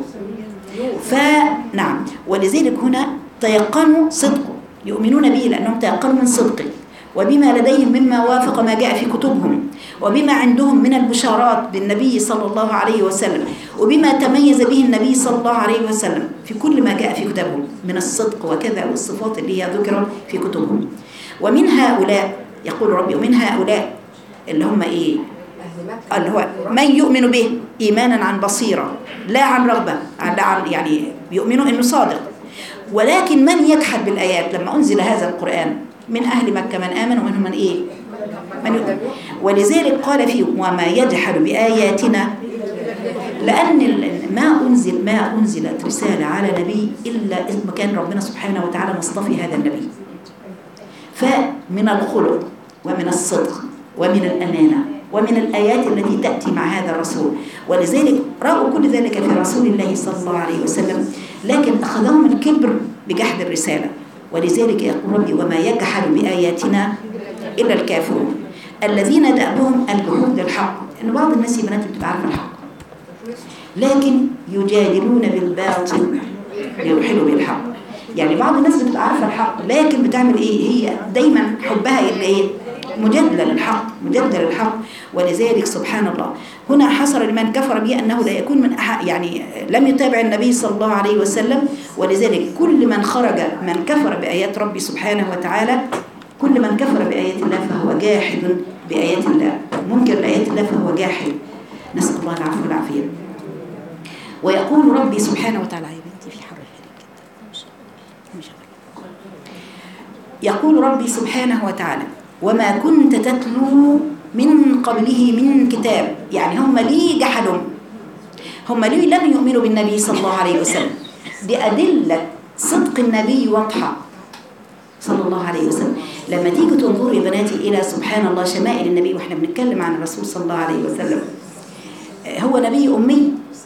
فنعم ولذلك هنا تيقنوا صدقه يؤمنون به لأنهم تيقنوا من صدقه وبما لديهم مما وافق ما جاء في كتبهم وبما عندهم من البشارات بالنبي صلى الله عليه وسلم وبما تميز به النبي صلى الله عليه وسلم في كل ما جاء في كتبهم من الصدق وكذا والصفات اللي هي ذكرت في كتبهم ومن هؤلاء يقول ربي ومن هؤلاء اللي هم ايه أهل مكة اللي هو من يؤمن به إيمانا عن بصيرة لا عن رغبة لا عن يعني يؤمنوا إنه صادق ولكن من يجحد بالآيات لما أنزل هذا القرآن من أهل مكة من آمن ومنهم من إيه من يؤمن ولذلك قال فيه وما يجحد بآياتنا لأن ال- ما أنزل ما أنزلت رسالة على نبي إلا إذ كان ربنا سبحانه وتعالى مصطفي هذا النبي فمن الخلق ومن الصدق ومن الأمانة ومن الآيات التي تأتي مع هذا الرسول ولذلك رأوا كل ذلك في رسول الله صلى الله عليه وسلم لكن أخذهم الكبر بجحد الرسالة ولذلك يقول ربي وما يجحد بآياتنا إلا الكافرون الذين دأبهم الجحود للحق إن بعض الناس يا بنات بتبقى عارفة الحق لكن يجادلون بالباطل ليوحلوا بالحق يعني بعض الناس بتبقى عارفه الحق لكن بتعمل ايه هي دايما حبها الى ايه مجادله للحق مجادله للحق ولذلك سبحان الله هنا حصر لمن كفر به انه لا يكون من أح يعني لم يتابع النبي صلى الله عليه وسلم ولذلك كل من خرج من كفر بايات ربي سبحانه وتعالى كل من كفر بايات الله فهو جاحد بايات الله منكر لايات الله فهو جاحد نسال الله العفو والعافيه ويقول ربي سبحانه وتعالى يا بنتي في حر الحريق إن شاء الله. يقول ربي سبحانه وتعالى وما كنت تتلو من قبله من كتاب يعني هم ليه جحدوا هم ليه لم يؤمنوا بالنبي صلى الله عليه وسلم بأدلة صدق النبي واضحة صلى الله عليه وسلم لما تيجي تنظروا يا بناتي إلى سبحان الله شمائل النبي وإحنا بنتكلم عن الرسول صلى الله عليه وسلم هو نبي أمي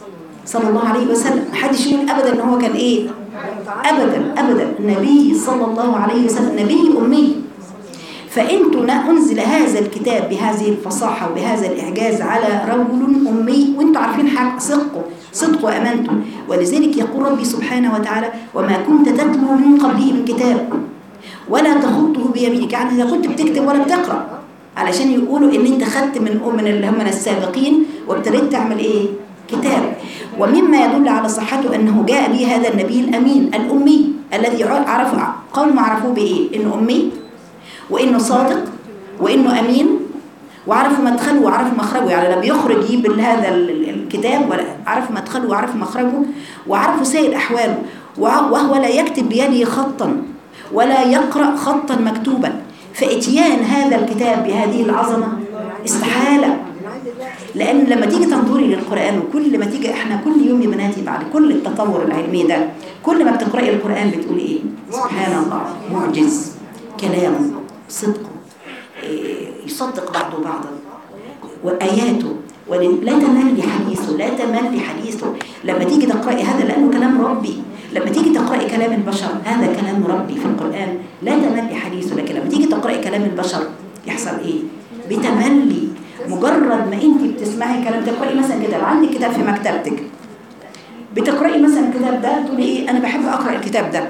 صلى الله عليه وسلم محدش يقول ابدا ان هو كان ايه متعلم. ابدا ابدا النبي صلى الله عليه وسلم نبي امي فانتوا نا- انزل هذا الكتاب بهذه الفصاحه وبهذا الاعجاز على رجل امي وانتوا عارفين حق صدقه صدق وامانته ولذلك يقول ربي سبحانه وتعالى وما كنت تتلو من قبله من كتاب ولا تخطه بيمينك يعني اذا كنت بتكتب ولا بتقرا علشان يقولوا ان انت خدت من من اللي هم السابقين وابتديت تعمل ايه كتاب ومما يدل على صحته انه جاء به هذا النبي الامين الامي الذي عرف قوم عرفوه بايه انه امي وانه صادق وانه امين وعرفوا مدخله وعرفوا مخرجه يعني لما يخرج يجيب هذا ال- ال- الكتاب ولا عرفوا مدخله وعرفوا مخرجه وعرفوا سائر احواله وع- وهو لا يكتب بيده خطا ولا يقرا خطا مكتوبا فاتيان هذا الكتاب بهذه العظمه استحاله من عند الله لان لما تيجي تنظري للقران وكل ما تيجي احنا كل يوم يا بناتي بعد كل التطور العلمي ده كل ما بتقراي القران بتقولي ايه سبحان الله معجز كلامه صدقه إيه، يصدق بعضه بعضا واياته ول- لا تمل حديثه لا تمل حديثه لما تيجي تقراي هذا لانه كلام ربي لما تيجي تقراي كلام البشر هذا كلام ربي في القران لا تمل حديثه لكن لما تيجي تقراي كلام البشر يحصل ايه بتملي مجرد ما انت بتسمعي كلام تقراي مثلا كتاب عندك كتاب في مكتبتك بتقراي مثلا الكتاب ده تقولي ايه انا بحب اقرا الكتاب ده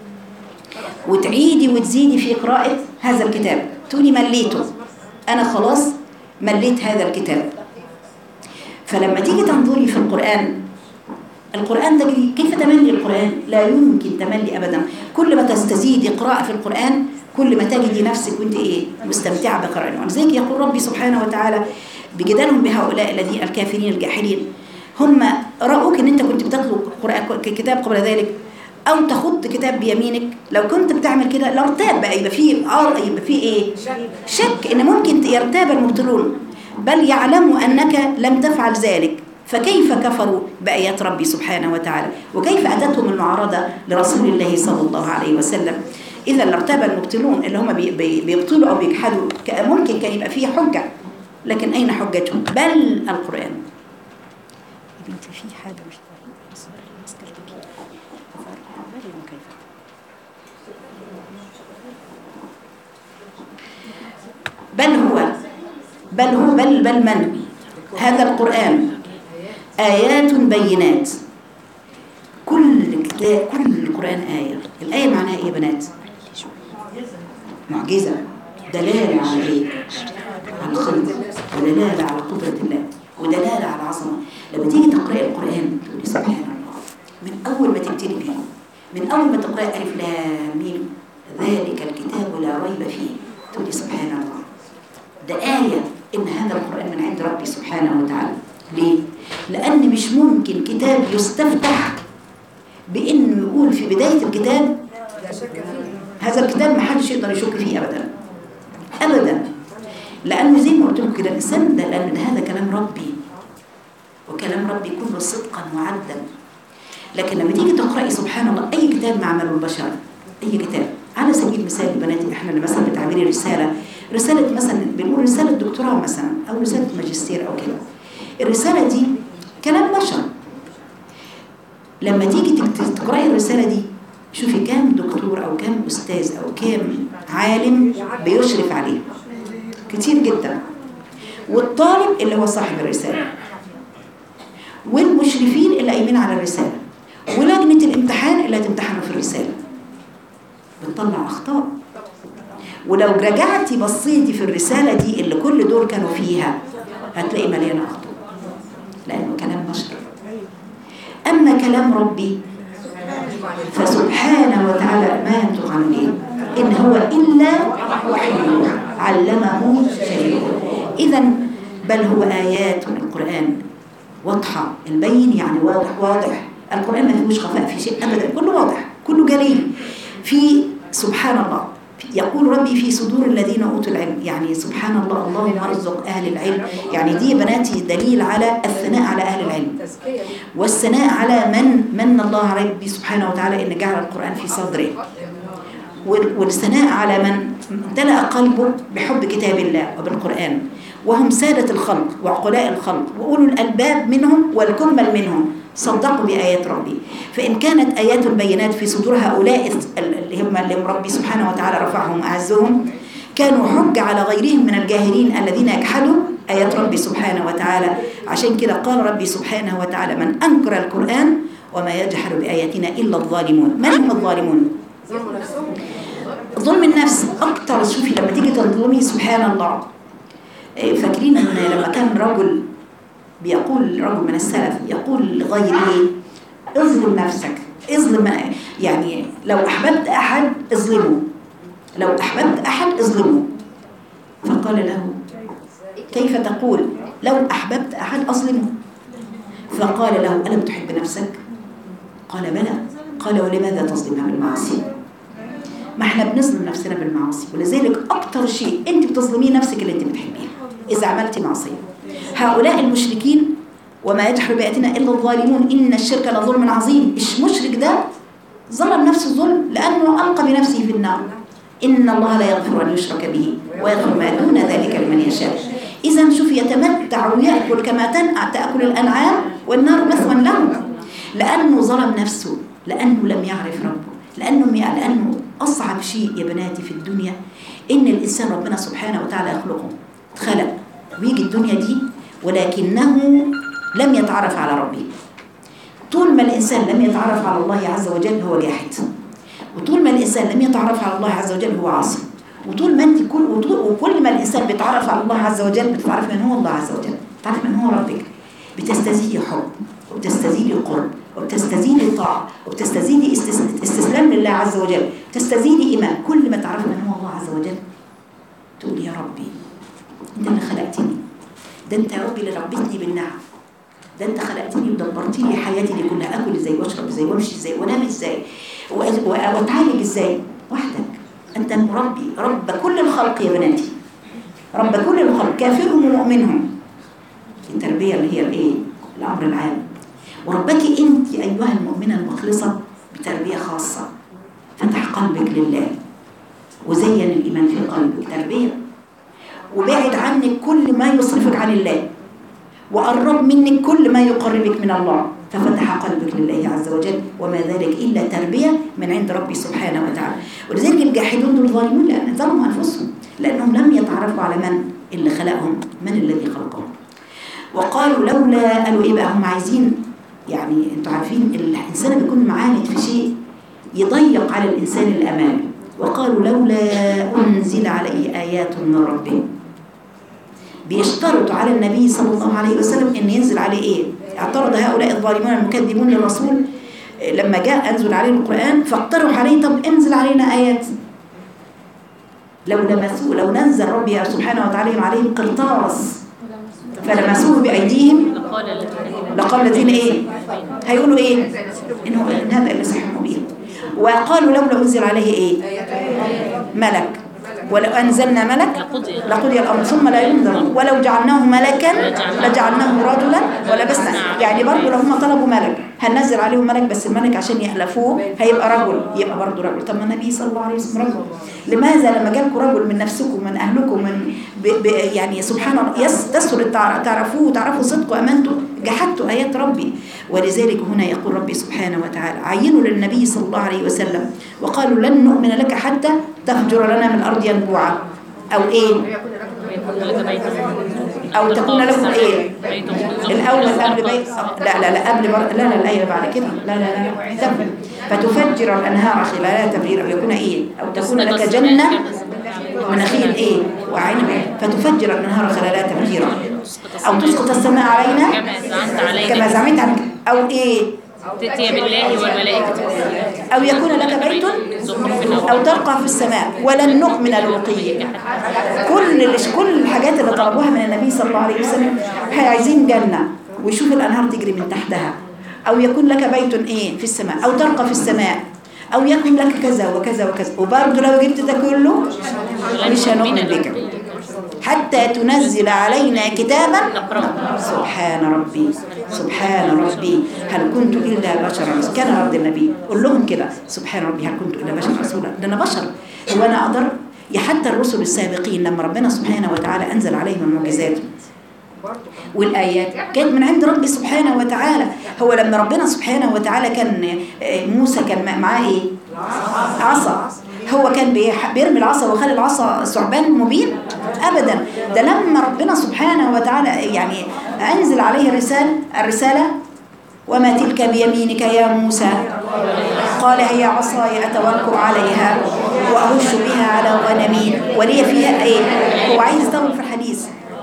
وتعيدي وتزيدي في قراءة هذا الكتاب تقولي مليته أنا خلاص مليت هذا الكتاب فلما تيجي تنظري في القرآن القرآن ده كيف تملي القرآن لا يمكن تملي أبدا كل ما تستزيدي قراءة في القرآن كل ما تجدي نفسك وانت ايه مستمتعة بقراءة ولذلك يقول ربي سبحانه وتعالى بجدالهم بهؤلاء الذين الكافرين الجاحدين هم رأوك ان انت كنت بتتلو قرآن كتاب قبل ذلك او تخط كتاب بيمينك لو كنت بتعمل كده لارتاب بقى يبقى فيه اه يبقى فيه ايه شك ان ممكن يرتاب المبطلون بل يعلموا انك لم تفعل ذلك فكيف كفروا بآيات ربي سبحانه وتعالى وكيف أتتهم المعارضة لرسول الله صلى الله عليه وسلم إذا لارتاب المبطلون اللي هم بي- بي- بيبطلوا أو بيجحدوا ك- ممكن كان يبقى فيه حجة لكن أين حجتهم بل القرآن يا بنتي في حاجة مش بل هو بل هو بل بل من هذا القرآن آيات بينات كل كتاب كل القرآن آية الآية معناها إيه يا بنات معجزة دلالة على إيه على الخلق ودلالة على قدرة الله ودلالة على عظمة لما تيجي تقرأي القرآن تقولي سبحان الله من أول ما تبتدي بيه من أول ما تقرأي ألف لام ميم ذلك الكتاب لا ريب فيه تقولي سبحان الله ده آية إن هذا القرآن من عند ربي سبحانه وتعالى ليه؟ لأن مش ممكن كتاب يستفتح بإنه يقول في بداية الكتاب لا شك فيه هذا الكتاب ما حدش يقدر يشك فيه أبدا أبدا لأنه زي ما قلت لكم كده الإنسان ده لأن هذا كلام ربي وكلام ربي كله صدقا وعدلا لكن لما تيجي تقرأي سبحان الله أي كتاب ما عمله البشر أي كتاب على سبيل المثال بناتي احنا اللي مثلا بتعملي رسالة رسالة مثلا بنقول رسالة دكتوراه مثلا أو رسالة ماجستير أو كده الرسالة دي كلام بشر لما تيجي تكت- تقرأي الرسالة دي شوفي كام دكتور أو كام أستاذ أو كام عالم بيشرف عليه كتير جدا والطالب اللي هو صاحب الرسالة والمشرفين اللي قايمين على الرسالة ولجنة الامتحان اللي هتمتحنوا في الرسالة بتطلع أخطاء ولو رجعتي بصيتي في الرسالة دي اللي كل دول كانوا فيها هتلاقي مليانة أخطاء لأنه كلام بشر أما كلام ربي فسبحانه وتعالى ما ينطق عن ايه ان هو الا وحي يوحى علمه شديد اذا بل هو ايات القران واضحه البين يعني واضح واضح القران ما فيهوش خفاء في شيء ابدا كله واضح كله جليل في سبحان الله يقول ربي في صدور الذين اوتوا العلم يعني سبحان الله اللهم ارزق اهل العلم يعني دي بناتي دليل على الثناء على اهل العلم تزكية دي والثناء على من من الله عليه به سبحانه وتعالى ان جعل القران في صدره وال- والثناء على من امتلأ قلبه بحب كتاب الله وبالقرآن وهم سادة الخلق وعقلاء الخلق وأولو الألباب منهم والكمل منهم صدقوا بآيات ربي فإن كانت آيات بينات في صدور هؤلاء اللي هم اللي ربي سبحانه وتعالى رفعهم أعزهم كانوا حج على غيرهم من الجاهلين الذين يجحدوا آيات ربي سبحانه وتعالى عشان كده قال ربي سبحانه وتعالى من أنكر القرآن وما يجحد بآياتنا إلا الظالمون من هم الظالمون؟ ظلم النفس أكتر شوفي لما تيجي تظلمي سبحان الله إيه، فاكرين ان لما كان رجل بيقول رجل من السلف يقول لغيره اظلم نفسك اظلم يعني لو احببت احد اظلمه لو احببت احد اظلمه فقال له كيف تقول لو احببت احد اظلمه فقال له الم تحب نفسك قال بلى قال ولماذا تظلمها بالمعصيه ما احنا بنظلم نفسنا بالمعاصي ولذلك اكتر شيء انت بتظلميه نفسك اللي انت بتحبيه اذا عملتي معصيه هؤلاء المشركين وما يجحر بآياتنا الا الظالمون ان الشرك لظلم عظيم مش مشرك ده ظلم نفسه ظلم لانه القى بنفسه في النار ان الله لا يغفر ان يشرك به ويغفر ما دون ذلك لمن يشاء اذا شوف يتمتع وياكل كما تنأ تاكل الانعام والنار مثوى له لانه ظلم نفسه لانه لم يعرف ربه لانه لانه اصعب شيء يا بناتي في الدنيا ان الانسان ربنا سبحانه وتعالى يخلقه خلق ويجي الدنيا دي ولكنه لم يتعرف على ربه طول ما الانسان لم يتعرف على الله عز وجل هو جاحد وطول ما الانسان لم يتعرف على الله عز وجل هو عاصي وطول ما انت كل وطول وكل ما الانسان بيتعرف على الله عز وجل بتعرف من هو الله عز وجل بتعرف من هو ربك بتستزيدي حب وبتستزيدي قرب وبتستزيدي طاعة وبتستزيدي استس- استسلام لله عز وجل تستزيدي إيمان كل ما تعرف من هو الله عز وجل تقول يا ربي انت اللي خلقتني ده انت يا ربي اللي ربيتني بالنعم ده انت خلقتني ودبرت لي حياتي دي كلها اكل ازاي واشرب ازاي وامشي ازاي وانام ازاي و- و- واتعالج ازاي وحدك انت المربي رب كل الخلق يا بناتي رب كل الخلق كافرهم ومؤمنهم التربيه اللي هي الايه الامر العام وربك انت ايها المؤمنه المخلصه بتربيه خاصه فتح قلبك لله وزين الايمان في قلبك تربيه وبعد عنك كل ما يصرفك عن الله وقرب منك كل ما يقربك من الله ففتح قلبك لله عز وجل وما ذلك إلا تربية من عند ربي سبحانه وتعالى ولذلك الجاحدون دول ظالمون لأن ظلموا أنفسهم لأنهم لم يتعرفوا على من اللي خلقهم من الذي خلقهم وقالوا لولا قالوا إيه بقى هم عايزين يعني انتوا عارفين الإنسان بيكون معاند في شيء يضيق على الإنسان الأمان وقالوا لولا أنزل عليه آيات من ربه بيشترطوا على النبي صلى الله عليه وسلم ان ينزل عليه ايه اعترض هؤلاء الظالمون المكذبون للرسول لما جاء انزل عليه القران فاقترحوا عليه طب انزل علينا ايات لو لمسوه لو نزل ربي سبحانه وتعالى عليهم قرطاس فلمسوه بايديهم لقال الذين لقال الذين ايه هيقولوا ايه انه إن هذا اللي صحيح مبين وقالوا لولا انزل عليه ايه ملك ولو انزلنا ملك لقضي لقضي الامر ثم لا ينظر ولو جعلناه ملكا لجعلناه رجلا ولبسنا يعني برضه لو هم طلبوا ملك هننزل عليهم ملك بس الملك عشان يألفوه هيبقى رجل يبقى برضه رجل طب ما النبي صلى الله عليه وسلم رجل لماذا لما جالكم رجل من نفسكم من اهلكم من ب ب يعني سبحان الله يس تسهل التع- تعرفوه وتعرفوا صدقه وامانته جحدتوا ايات ربي ولذلك هنا يقول ربي سبحانه وتعالى عينوا للنبي صلى الله عليه وسلم وقالوا لن نؤمن لك حتى تفجر لنا من الارض ينبوعا او ايه ويكون لك بيت أو تكون لكم إيه؟ بيت من الأول زخرف قبل بيت لا لا لا قبل بر... لا لا الآية بعد كده لا لا لا تم فتفجر الأنهار خلالها تفجيرا ويكون إيه أو تكون لك جنة من نخيل إيه وعنب فتفجر الأنهار خلالها تفجيرا أو تسقط السماء علينا كما زعمت علينا كما زعمت عنك أو إيه تأتي بالله والملائكة أو يكون لك بيت زخرف أو ترقى في السماء ولن نؤمن لرقيك كل ال- كل الحاجات اللي طلبوها من النبي صلى الله عليه وسلم هي عايزين جنة ويشوف الأنهار تجري من تحتها أو يكون لك بيت إيه في السماء أو ترقى في السماء أو يكون لك كذا وكذا وكذا وبرضه لو جبت ده كله مش هنؤمن بك حتى تنزل علينا كتابا نقرأه. سبحان ربي سبحان ربي هل كنت إلا بشرا كان رد النبي قول لهم كده سبحان ربي هل كنت إلا بشرا رسولا ده أنا بشر هو أنا أقدر يا حتى الرسل السابقين لما ربنا سبحانه وتعالى أنزل عليهم المعجزات والآيات كانت من عند ربي سبحانه وتعالى هو لما ربنا سبحانه وتعالى كان آه، موسى كان معاه ايه عصا هو كان بيح- بيرمي العصا وخلي العصا ثعبان مبين ابدا ده لما ربنا سبحانه وتعالى يعني انزل عليه الرسالة الرسالة وما تلك بيمينك يا موسى قال هي عصاي اتوكل عليها واهش بها على غنمي ولي فيها ايه هو عايز يطول في الحديث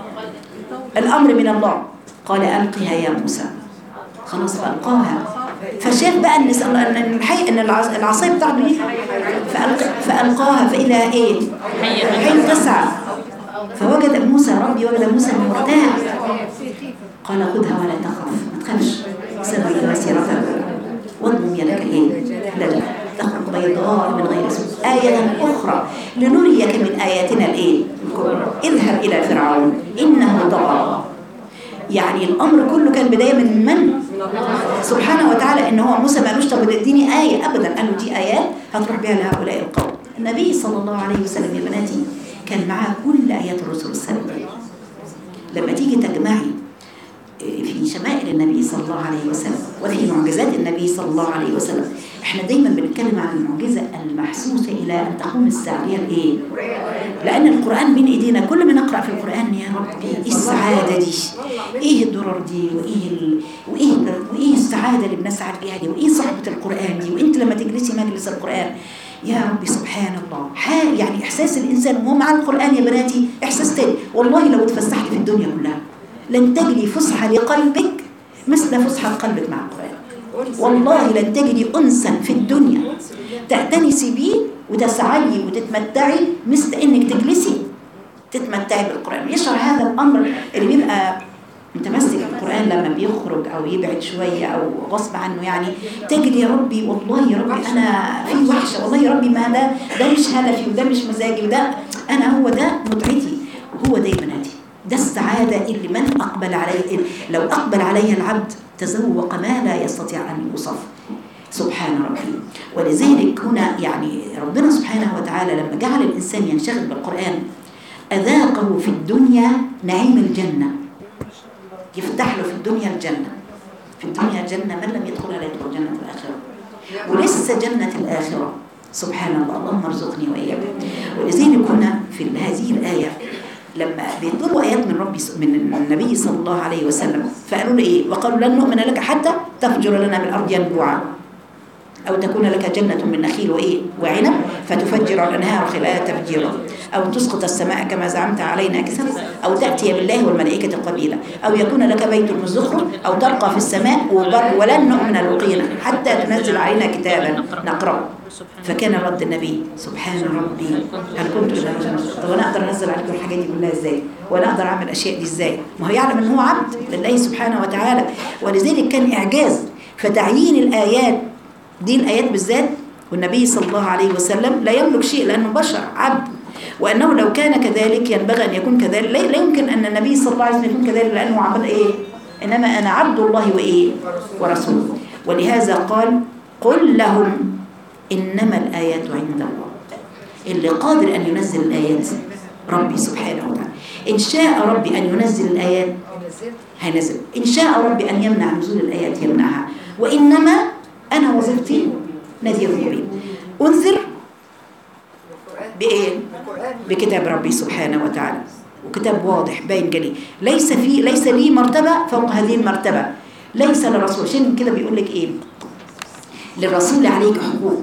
الأمر من الله قال ألقها يا موسى خلاص فألقاها فشاف بقى ان ان الحي ان العص- العصايه بتاعته دي فألق فألقاها فإذا ايه؟ حية حين تسعى فوجد موسى ربي وجد موسى مرتاح قال خذها ولا تخف ما تخافش سبق مسيرتك واضمم يدك ايه؟ لا لا تخرج بيضاء من غير سوء آية أخرى لنريك من آياتنا الإيه؟ الكبرى اذهب إلى فرعون إنه طغى يعني الأمر كله كان بداية من من؟ سبحانه وتعالى إن هو موسى ما قالوش طب اديني آية أبدا قال له دي آيات هتروح بها لهؤلاء القوم النبي صلى الله عليه وسلم يا بناتي كان معاه كل آيات الرسل السابقين لما تيجي تجمعي في شمائل النبي صلى الله عليه وسلم وفي معجزات النبي صلى الله عليه وسلم احنا دايما بنتكلم عن المعجزه المحسوسه الى ان تقوم الساعه هي الايه؟ لان القران بين ايدينا كل ما نقرا في القران يا ربي ايه السعاده دي؟ ايه الدرر دي؟ وايه ال... وايه ال... وايه السعاده اللي بنسعد بيها دي؟ وايه صحبه القران دي؟ وانت لما تجلسي مجلس القران يا ربي سبحان الله حال يعني احساس الانسان وهو مع القران يا بناتي احساس تاني والله لو اتفسحت في الدنيا كلها لن تجري فسحه لقلبك مثل فسحه قلبك مع القران والله لن تجدي انسا في الدنيا تأتنسي بيه وتسعدي وتتمتعي مثل انك تجلسي تتمتعي بالقران يشعر هذا الامر اللي بيبقى متمسك بالقران لما بيخرج او يبعد شويه او غصب عنه يعني تجد يا ربي والله يا ربي انا في وحشه والله يا ربي ما ده ده مش هدفي وده مش مزاجي وده انا هو ده متعتي هو ده يا بناتي ده السعادة اللي من أقبل عليه لو أقبل عليها العبد تذوق ما لا يستطيع أن يوصف سبحان ربي ولذلك هنا يعني ربنا سبحانه وتعالى لما جعل الإنسان ينشغل بالقرآن أذاقه في الدنيا نعيم الجنة يفتح له في الدنيا الجنة في الدنيا الجنة من لم يدخلها لا يدخل جنة الآخرة ولسه جنة الآخرة سبحان الله اللهم ارزقني وإياك ولذلك هنا في هذه الآية لما بيطلبوا آيات من ربي من النبي صلى الله عليه وسلم فقالوا له إيه وقالوا لن نؤمن لك حتى تفجر لنا من الأرض ينبوعا أو تكون لك جنة من نخيل وإيه وعنب فتفجر الأنهار خلالها تفجيرا أو تسقط السماء كما زعمت علينا كسفا أو تأتي بالله والملائكة قبيلا أو يكون لك بيت من زخرف أو ترقى في السماء وبر ولن نؤمن لقينا حتى تنزل علينا كتابا نقرأه فكان رد النبي سبحان ربي هل كنت إلا رجلا طب انا اقدر انزل عليكم الحاجات دي كلها ازاي وانا اقدر اعمل الاشياء دي ازاي ما هو يعلم ان هو عبد لله سبحانه وتعالى ولذلك كان اعجاز فتعيين الايات دي الايات بالذات والنبي صلى الله عليه وسلم لا يملك شيء لانه بشر عبد وانه لو كان كذلك ينبغي ان يكون كذلك لا لا يمكن ان النبي صلى الله عليه وسلم يكون كذلك لانه عمل ايه انما انا عبد الله وايه ورسوله ولهذا قال قل لهم إنما الآيات عند الله اللي قادر أن ينزل الآيات ربي سبحانه وتعالى إن شاء ربي أن ينزل الآيات هينزل إن شاء ربي أن يمنع نزول الآيات يمنعها وإنما أنا وظيفتي نذير مبين أنذر بإيه؟ بكتاب ربي سبحانه وتعالى وكتاب واضح باين جلي ليس في ليس لي مرتبة فوق هذه المرتبة ليس للرسول عشان كده بيقول لك إيه للرسول عليك حقوق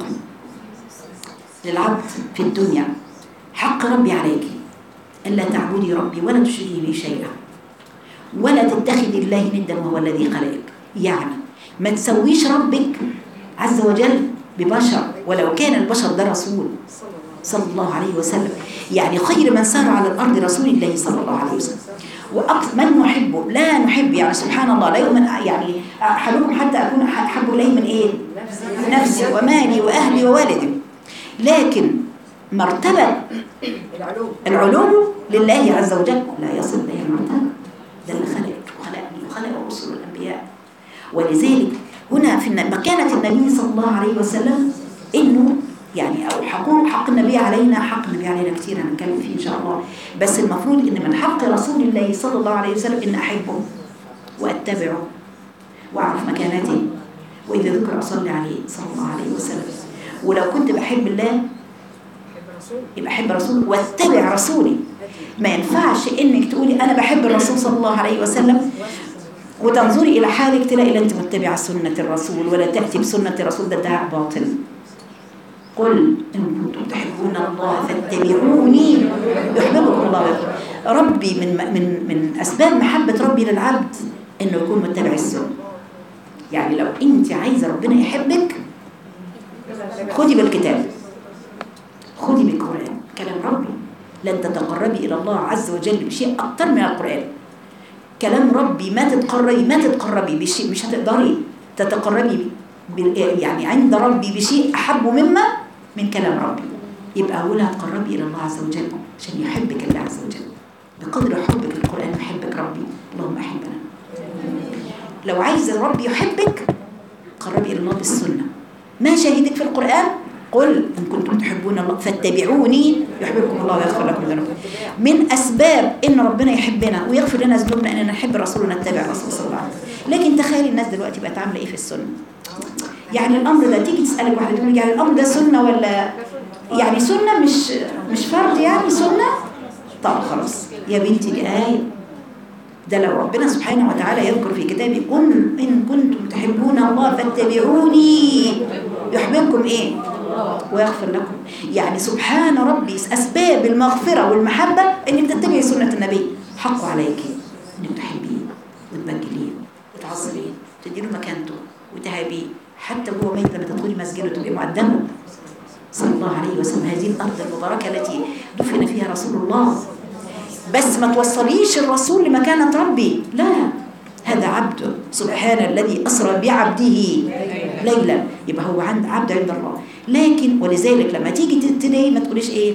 للعبد في الدنيا حق ربي عليك ألا تعبدي ربي ولا تشركي به شيئا ولا تتخذي الله ندا وهو الذي خلقك يعني ما تسويش ربك عز وجل ببشر ولو كان البشر ده رسول صلى الله عليه وسلم يعني خير من سار على الأرض رسول الله صلى الله عليه وسلم وأكثر من نحبه لا نحب يعني سبحان الله لا يؤمن يعني أحدكم حتى أكون أحب إليه من إيه نفسي ومالي وأهلي ووالدي لكن مرتبة العلوم لله عز وجل لا يصل إليه المرتبة ده اللي خلق وخلقني وخلق رسل الأنبياء ولذلك هنا في مكانة النبي صلى الله عليه وسلم إنه يعني او حقوق حق النبي علينا حق النبي علينا كتير هنتكلم فيه ان شاء الله بس المفروض ان من حق رسول الله صلى الله عليه وسلم ان احبه واتبعه واعرف مكانته واذا ذكر اصلي عليه صلى الله عليه وسلم ولو كنت بحب الله يبقى احب رسوله واتبع رسولي ما ينفعش انك تقولي انا بحب الرسول صلى الله عليه وسلم وتنظري الى حالك تلاقي لا انت متبعه سنه الرسول ولا تاتي بسنه الرسول ده ادعاء باطل قل ان كنتم تحبون الله فاتبعوني يحببكم الله ويغفر ربي من من من اسباب محبه ربي للعبد انه يكون متبع السنه يعني لو انت عايزه ربنا يحبك خدي بالكتاب خدي بالقرآن كلام ربي لن تتقربي إلى الله عز وجل بشيء أكتر من القرآن كلام ربي ما تتقربي ما تتقربي بشيء مش هتقدري تتقربي بال- يعني عند ربي بشيء أحب مما من كلام ربي يبقى أولها تقربي إلى الله عز وجل عشان يحبك الله عز وجل بقدر حبك للقرآن يحبك ربي اللهم أحبنا لو عايز الرب يحبك قربي إلى الله بالسنة ما شاهدك في القرآن قل إن كنتم تحبون الله فاتبعوني يحببكم الله ويغفر لكم ذنوبكم من أسباب إن ربنا يحبنا ويغفر لنا ذنوبنا إننا نحب الرسول ونتبع الرسول صلى الله عليه وسلم لكن تخيلي الناس دلوقتي بقت عاملة إيه في السنة يعني الأمر ده تيجي تسألك واحدة تقول يعني الأمر ده سنة ولا يعني سنة مش مش فرض يعني سنة طب خلاص يا بنتي دي آية ده لو ربنا سبحانه وتعالى يذكر في كتابه قل إن كنتم تحبون الله فاتبعوني يحببكم إيه ويغفر لكم يعني سبحان ربي أسباب المغفرة والمحبة إنك تتبعي سنة النبي حق عليك إنك تحبيه وتبجليه وتعظميه تديله مكانته وتهابيه حتى هو ميت لما تدخلي مسجده تبقي مقدمه صلى الله عليه وسلم هذه الأرض المباركة التي دفن فيها رسول الله بس ما توصليش الرسول لمكانة ربي لا هذا عبد سبحان الذي أسرى بعبده ليلا يبقى هو عند عبد عند الله لكن ولذلك لما تيجي تدعي ما تقوليش ايه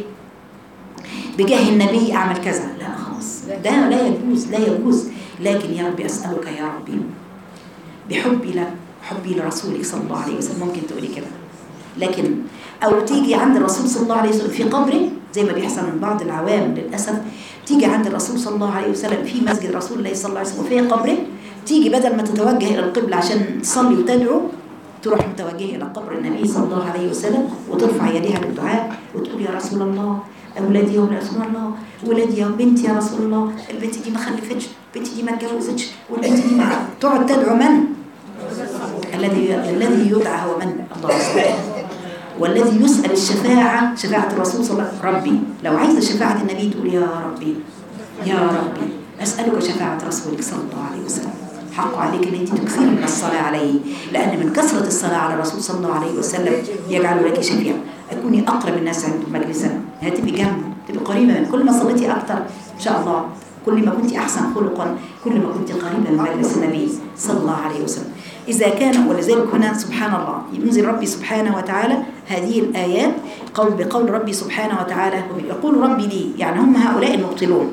بجاه النبي اعمل كذا لا خلاص ده لا يجوز لا يجوز لكن يا ربي اسالك يا ربي بحبي لك حبي لرسولك صلى الله عليه وسلم ممكن تقولي كده لكن او تيجي عند الرسول صلى الله عليه وسلم في قبره زي ما بيحصل من بعض العوام للاسف تيجي عند الرسول صلى الله عليه وسلم في مسجد رسول الله صلى الله عليه وسلم وفي قبره تيجي بدل ما تتوجه الى القبله عشان تصلي وتدعو تروح متوجهه الى قبر النبي صلى الله عليه وسلم وترفع يديها للدعاء وتقول يا رسول الله اولادي يا رسول الله ولادي يا بنتي يا رسول الله البنت دي ما خلفتش البنت دي ما اتجوزتش والبنت دي ما تقعد تدعو من الذي الذي يدعى هو من الله سبحانه والذي يسأل الشفاعة شفاعة الرسول صلى الله عليه وسلم ربي لو عايزة شفاعة النبي تقول يا ربي يا ربي أسألك شفاعة رسولك صلى الله عليه وسلم حق عليك ان انت تكثري من الصلاه عليه لان من كثره الصلاه على الرسول صلى الله عليه وسلم يجعل لك شفيعا اكوني اقرب الناس عنده مجلسا هتبقي جنبه تبقي قريبه من كل ما صليتي اكثر ان شاء الله كل ما كنت احسن خلقا كل ما كنت قريبه من مجلس النبي صلى الله عليه وسلم اذا كان ولذلك هنا سبحان الله ينزل ربي سبحانه وتعالى هذه الايات قول بقول ربي سبحانه وتعالى يقول ربي لي يعني هم هؤلاء المبطلون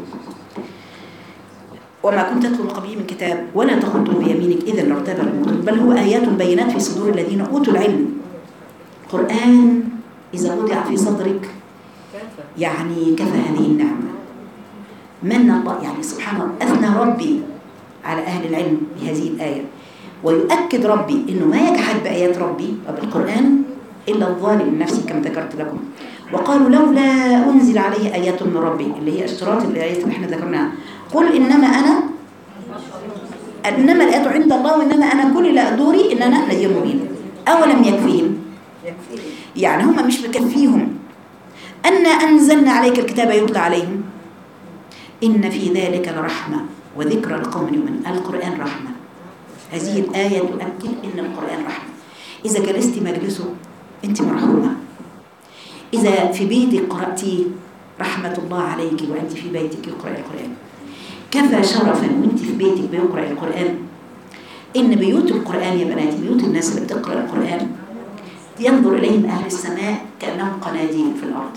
وما كنت تتلو من قبله من كتاب ولا تخطه بيمينك اذا لارتاب المبطل بل هو ايات بينات في صدور الذين اوتوا العلم قران اذا وضع في صدرك يعني كفى هذه النعمه من الله يعني سبحان الله اثنى ربي على اهل العلم بهذه الايه ويؤكد ربي انه ما يجحد بايات ربي وبالقران الا الظالم من نفسه كما ذكرت لكم وقالوا لولا انزل عليه ايات من ربي اللي هي اشتراط الايات اللي احنا ذكرناها قل انما انا انما الايات عند الله وانما انا كل لا دوري ان انا نذير مبين اولم يكفيهم يعني هم مش مكفيهم أن أنزلنا عليك الكتاب يتلى عليهم إن في ذلك لرحمة وذكرى لقوم يؤمنون القرآن رحمة هذه الآية تؤكد إن القرآن رحمة إذا جلست مجلسه أنت مرحومة إذا في بيتك قرأتي رحمة الله عليك وأنت في بيتك يقرأ القرآن كفى شرفا وأنت في بيتك بيقرأ القرآن إن بيوت القرآن يا بناتي بيوت الناس اللي بتقرأ القرآن ينظر إليهم أهل السماء كأنهم قناديل في الأرض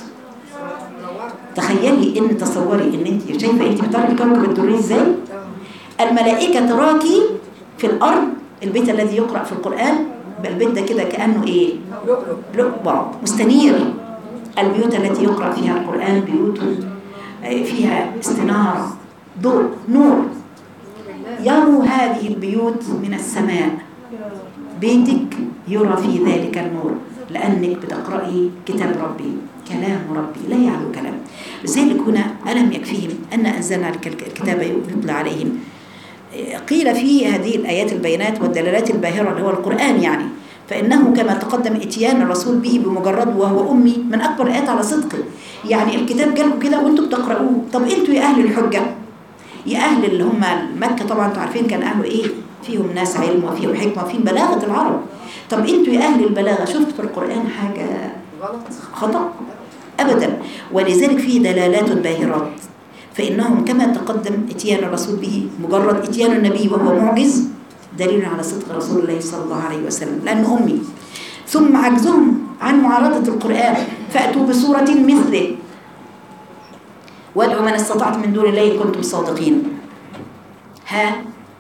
تخيلي ان تصوري ان انت شايفه انت بتعرفي كوكب الدري ازاي الملائكه تراكي في الارض البيت الذي يقرا في القران البيت ده كده كأنه إيه لؤلؤ لؤلؤ مستنير البيوت التي يقرأ فيها القرآن بيوت آه، فيها استنارة ضوء نور يروا هذه البيوت من السماء بيتك يرى في ذلك النور لأنك بتقرأي كتاب ربي كلام ربي لا يعلو كلام لذلك هنا ألم يكفيهم أن أنزلنا لك الكتاب يطلع عليهم قيل في هذه الآيات البينات والدلالات الباهرة اللي هو القرآن يعني فإنه كما تقدم إتيان الرسول به بمجرد وهو أمي من أكبر الآيات على صدقه يعني الكتاب جالكم كده وأنتم بتقرأوه طب أنتوا يا أهل الحجة يا أهل اللي هم مكة طبعا أنتوا عارفين كان أهله إيه فيهم ناس علم وفيهم حكمة وفيهم بلاغة العرب طب أنتوا يا أهل البلاغة شفت في القرآن حاجة غلط خطأ أبدا ولذلك فيه دلالات باهرات فإنهم كما تقدم إتيان الرسول به مجرد إتيان النبي وهو معجز دليل على صدق رسول الله صلى الله عليه وسلم لأنه أمي ثم عجزهم عن معارضة القرآن فأتوا بسورة مثله وادعوا من استطعت من دون الله إن كنتم صادقين ها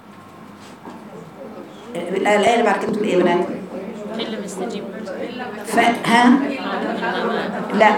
الآية اللي بعد كده بتقول إيه يا بنات؟ إلا مستجيب ف... ها لا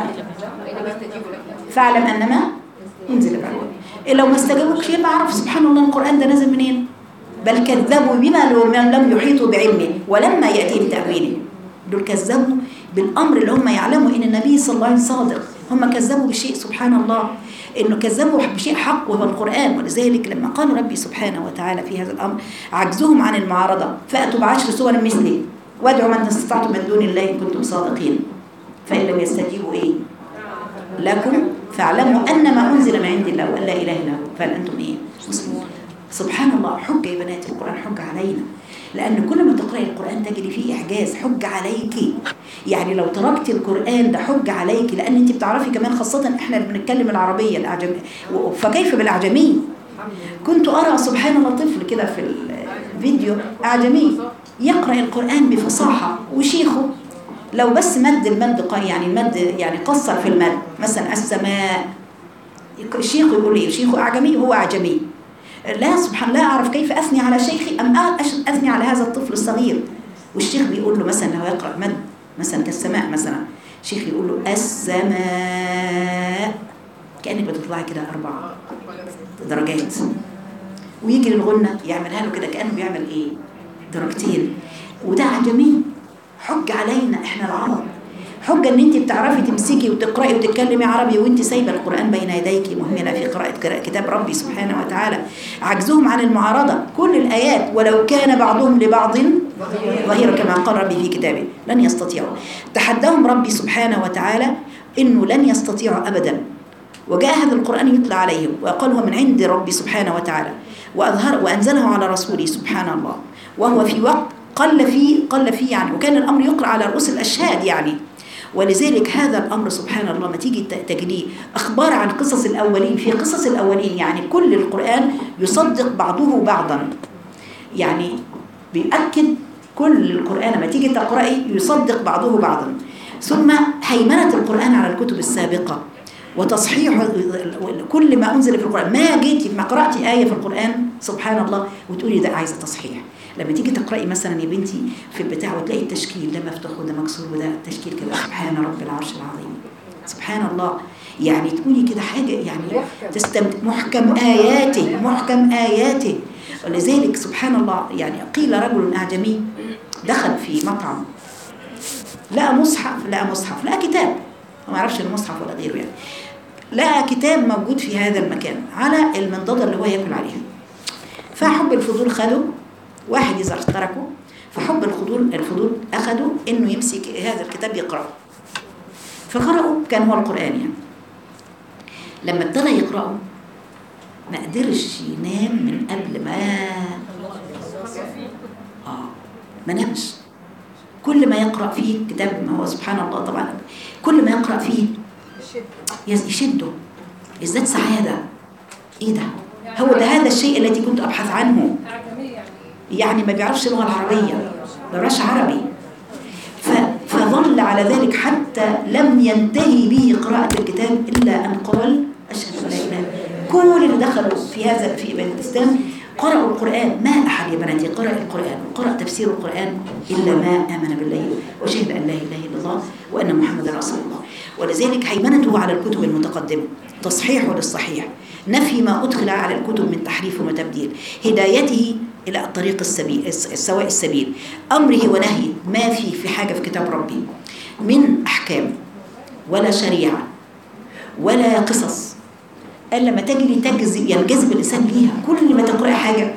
فاعلم انما انزل بعلم لو ما استجابوك يبقى اعرف سبحان الله القران ده نازل منين بل كذبوا بما لو- من لم يحيطوا بعلمه ولما ياتيهم تاويله دول كذبوا بالامر اللي هم يعلموا ان النبي صلى الله عليه وسلم صادق هم كذبوا بشيء سبحان الله انه كذبوا بشيء حق وهو القران ولذلك لما قال ربي سبحانه وتعالى في هذا الامر عجزهم عن المعارضه فاتوا بعشر سور مثله وادعوا من استطعتم من دون الله ان كنتم صادقين فان لم يستجيبوا ايه لكم فاعلموا ان ما انزل من عند الله وان لا اله الا هو فهل انتم ايه مسلمون سبحان الله حجه يا بنات القران حجه علينا لان كل ما تقراي القران تجري فيه اعجاز حجه عليكي يعني لو تركتي القران ده حجه عليكي لان انت بتعرفي كمان خاصه احنا اللي بنتكلم العربيه الاعجميه فكيف بالاعجمي كنت ارى سبحان الله طفل كده في الفيديو اعجمي يقرا القران بفصاحه وشيخه لو بس مد المد قا- يعني المد يعني قصر في المد مثلا السماء الشيخ يقول لي الشيخ اعجمي هو اعجمي لا سبحان لا اعرف كيف اثني على شيخي ام أش- اثني على هذا الطفل الصغير والشيخ بيقول له مثلا لو يقرا مد مثلا كالسماء مثلا الشيخ يقول له السماء كانك بتطلعي كده اربع درجات ويجي للغنة يعملها له كده كأنه بيعمل ايه درجتين وده عجمي حجة علينا احنا العرب حجة ان انت بتعرفي تمسكي وتقرأي وتتكلمي عربي وانت سايبة القرآن بين يديك مهملة في قراءة قراءة كتاب ربي سبحانه وتعالى عجزهم عن المعارضة كل الآيات ولو كان بعضهم لبعض ظهيرا كما قال ربي في كتابه لن يستطيعوا تحداهم ربي سبحانه وتعالى انه لن يستطيعوا ابدا وجاء هذا القرآن يتلى عليهم وقال هو من عند ربي سبحانه وتعالى وأظهر وأنزله على رسوله سبحان الله وهو في وقت قل فيه قل فيه يعني وكان الأمر يقرأ على رؤوس الأشهاد يعني ولذلك هذا الأمر سبحان الله ما تيجي ت- تجديه أخبار عن قصص الأولين في قصص الأولين يعني كل القرآن يصدق بعضه بعضا يعني بيأكد كل القرآن لما تيجي تقرأي يصدق بعضه بعضا ثم هيمنة القرآن على الكتب السابقة وتصحيح كل ما أنزل في القرآن ما جيتي ما قرأتي آية في القرآن سبحان الله وتقولي ده عايزة تصحيح لما تيجي تقرأي مثلا يا بنتي في البتاع وتلاقي التشكيل ده مفتوح وده مكسور وده تشكيل كده سبحان رب العرش العظيم سبحان الله يعني تقولي كده حاجة يعني تستمتع محكم آياته محكم آياته ولذلك سبحان الله يعني قيل رجل أعجمي دخل في مطعم لقى مصحف لقى مصحف لقى كتاب هو ما يعرفش المصحف ولا غيره يعني لقى كتاب موجود في هذا المكان على المنضدة اللي هو ياكل عليها فحب الفضول خده واحد يظهر تركه فحب الفضول الفضول أخده إنه يمسك هذا الكتاب يقرأه فقرأه كان هو القرآن يعني لما ابتدى يقرأه ما قدرش ينام من قبل ما اه ما نامش كل ما يقرأ فيه كتاب ما هو سبحان الله طبعا كل ما يقرأ فيه يز- يشده يزداد سعادة ايه ده هو ده هذا الشيء الذي كنت أبحث عنه يعني ما بيعرفش اللغة العربية ما بيعرفش عربي ف- فظل على ذلك حتى لم ينتهي به قراءة الكتاب إلا أن قال أشهد أن لا إله إلا الله. كل اللي دخلوا في هذا في بلد الإسلام قرأوا القرآن ما أحد يا بناتي قرأ القرآن وقرأ تفسير القرآن إلا ما آمن بالله وشهد أن لا إله إلا الله وأن محمدا رسول الله ولذلك هيمنته على الكتب المتقدمة تصحيح للصحيح نفي ما أدخل على الكتب من تحريف وتبديل هدايته إلى الطريق السبيل السواء السبيل أمره ونهيه ما في في حاجة في كتاب ربي من أحكام ولا شريعة ولا قصص قال لما تجري تجذب ينجذب الإنسان ليها كل ما تقرأ حاجة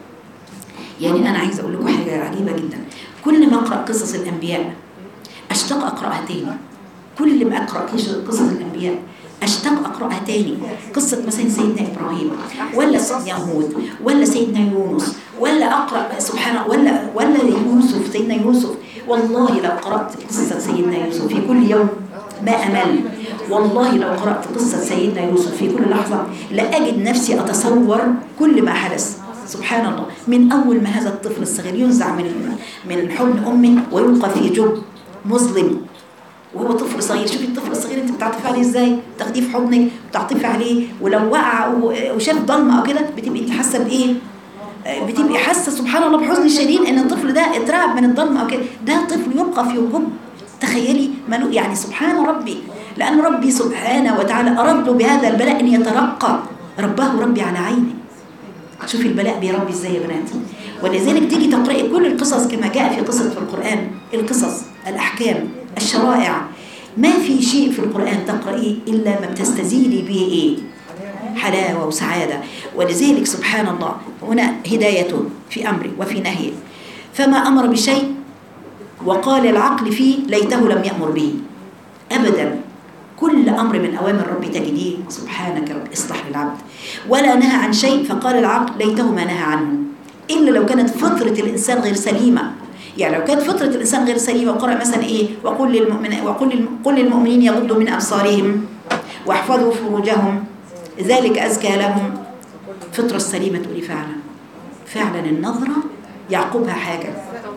يعني أنا عايزة أقول لكم حاجة عجيبة جدا كل ما أقرأ قصص الأنبياء أشتاق أقرأها تاني كل ما أقرأ قصص الأنبياء أشتاق أقرأها تاني قصة مثلا سيدنا إبراهيم ولا سيدنا هود ولا سيدنا يونس ولا أقرأ سبحان ولا ولا يوسف سيدنا يوسف والله لو قرأت قصة سيدنا يوسف في كل يوم ما أمل والله لو قرأت قصة سيدنا يوسف في كل لحظة لأجد نفسي أتصور كل ما حدث سبحان الله من أول ما هذا الطفل الصغير ينزع من من حضن أمه ويلقى في جب مظلم وهو طفل صغير شوفي الطفل الصغير انت بتعطفي عليه ازاي تاخديه في حضنك وتعطفي عليه ولو وقع وشاف ضلمه او كده بتبقي انت حاسه بايه بتبقي حاسه سبحان الله بحزن شديد ان الطفل ده اترعب من الضلمه او كده ده طفل يلقى في جب تخيلي ملو يعني سبحان ربي لأن ربي سبحانه وتعالى أراد له بهذا البلاء أن يترقى رباه ربي على عينه شوفي البلاء بيربي ازاي يا بناتي ولذلك تيجي تقرأي كل القصص كما جاء في قصة في القرآن القصص الأحكام الشرائع ما في شيء في القرآن تقرأيه إلا ما بتستزيدي به إيه حلاوة وسعادة ولذلك سبحان الله هنا هدايته في أمره وفي نهيه فما أمر بشيء وقال العقل فيه ليته لم يأمر به أبدا كل أمر من أوامر ربي تجديه سبحانك رب اصلح للعبد ولا نهى عن شيء فقال العقل ليته ما نهى عنه إلا لو كانت فطرة الإنسان غير سليمة يعني لو كانت فطرة الإنسان غير سليمة وقرأ مثلا إيه وقل للمؤمن وقل للم- قل للمؤمنين يغضوا من أبصارهم واحفظوا فروجهم ذلك أزكى لهم فطرة السليمة تقولي فعلا فعلا النظرة يعقبها حاجة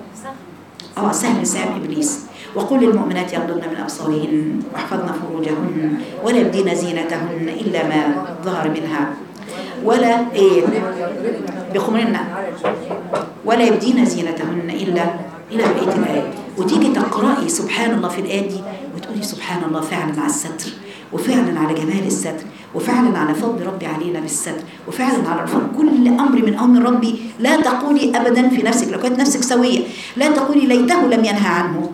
اه سهل سام ابليس وقل للمؤمنات يغضضن من ابصارهن واحفظن فروجهن ولا يبدين زينتهن الا ما ظهر منها ولا ايه بخمرن ولا يبدين زينتهن الا الى بقيه الايه وتيجي تقراي سبحان الله في الايه دي وتقولي سبحان الله فعلا على الستر وفعلا على جمال الستر وفعلا على فضل ربي علينا بالستر وفعلا على رفض كل امر من امر ربي لا تقولي ابدا في نفسك لو كانت نفسك سويه لا تقولي ليته لم ينهى عنه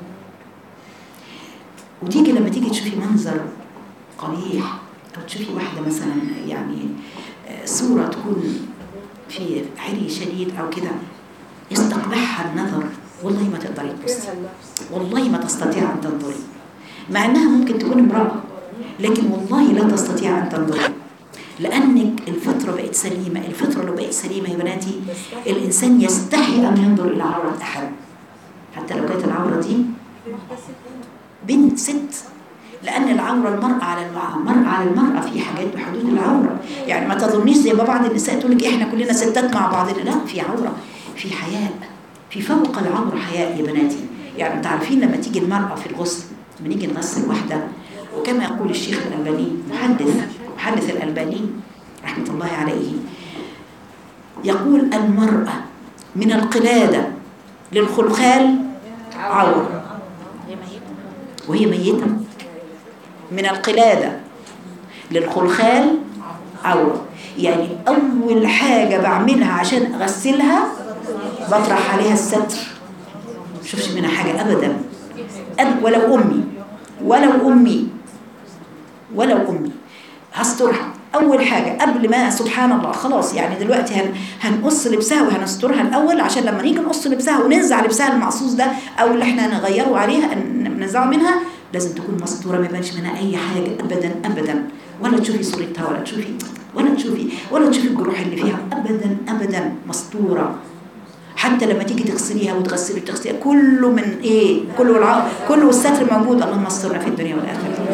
وتيجي لما تيجي تشوفي منظر قبيح او تشوفي واحده مثلا يعني آه، صوره تكون في حري شديد او كده يستقبحها النظر والله ما تقدري تبصي والله ما تستطيع ان تنظري مع انها ممكن تكون امراه لكن والله لا تستطيع ان تنظري لانك الفطره بقت سليمه الفطره لو بقت سليمه يا بناتي الانسان يستحي ان ينظر الى عوره احد حتى لو كانت العوره دي بنت ست لان العوره المراه على المراه المراه على المراه في حاجات بحدود العوره يعني ما تظنيش زي ما بعض النساء تقول لك احنا كلنا ستات مع بعضنا لا في عوره في حياء في فوق العوره حياء يا بناتي يعني انتوا عارفين لما تيجي المراه في الغسل بنيجي نغسل واحده وكما يقول الشيخ الالباني محدث محدث الالباني رحمه الله عليه يقول المراه من القلاده للخلخال عوره وهي ميتة من القلادة للخلخال عورة يعني أول حاجة بعملها عشان أغسلها بطرح عليها الستر شوفش منها حاجة أبدا أب ولو أمي ولو أمي ولو أمي هسترها أول حاجة قبل ما سبحان الله خلاص يعني دلوقتي هن هنقص لبسها وهنسترها الأول عشان لما نيجي نقص لبسها وننزع لبسها المقصوص ده أو اللي احنا نغيره عليها ن- ننزعه منها لازم تكون مستورة ما يبانش منها أي حاجة أبدا أبدا ولا تشوفي صورتها ولا تشوفي ولا تشوفي ولا تشوفي الجروح اللي فيها أبدا أبدا مستورة حتى لما تيجي تغسليها وتغسلي وتغسليها كله من ايه كله الع... كله الستر موجود اللهم استرنا في الدنيا والاخره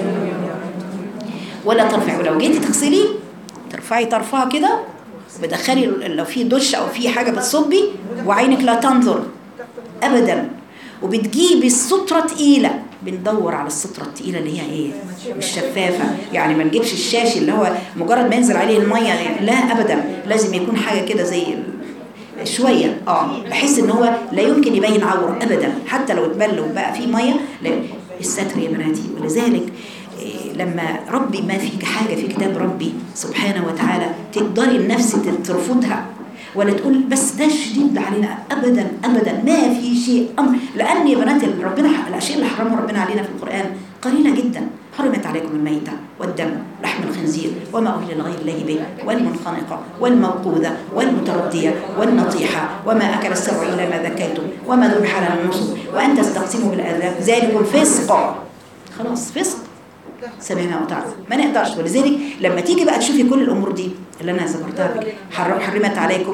ولا ترفعي ولو جيتي تغسلي ترفعي طرفها كده بتدخلي لو في دش او في حاجه بتصبي وعينك لا تنظر ابدا وبتجيبي الستره تقيله بندور على الستره التقيله اللي هي ايه مش شفافه يعني ما نجيبش الشاش اللي هو مجرد ما ينزل عليه الميه لا ابدا لازم يكون حاجه كده زي ال- شويه اه بحيث ان هو لا يمكن يبين عوره ابدا حتى لو اتبل وبقى فيه ميه لا الستر يا بناتي ولذلك إيه، لما ربي ما فيك حاجه في كتاب ربي سبحانه وتعالى تقدري النفس ترفضها ولا تقول بس ده شديد علينا ابدا ابدا ما في شيء امر لان يا بنات ربنا الاشياء اللي حرمها ربنا علينا في القران قليله جدا حرمت عليكم الميتة والدم لحم الخنزير وما أهل لغير الله به والمنخنقة والموقوذة والمتردية والنطيحة وما أكل السبع إلا ما ذكيتم وما ذبح على النصب وأن تستقسموا بالأذاب ذلك فسق خلاص فسق سمعنا وطعنا ما نقدرش ولذلك لما تيجي بقى تشوفي كل الأمور دي اللي أنا ذكرتها لك حر- حرمت عليكم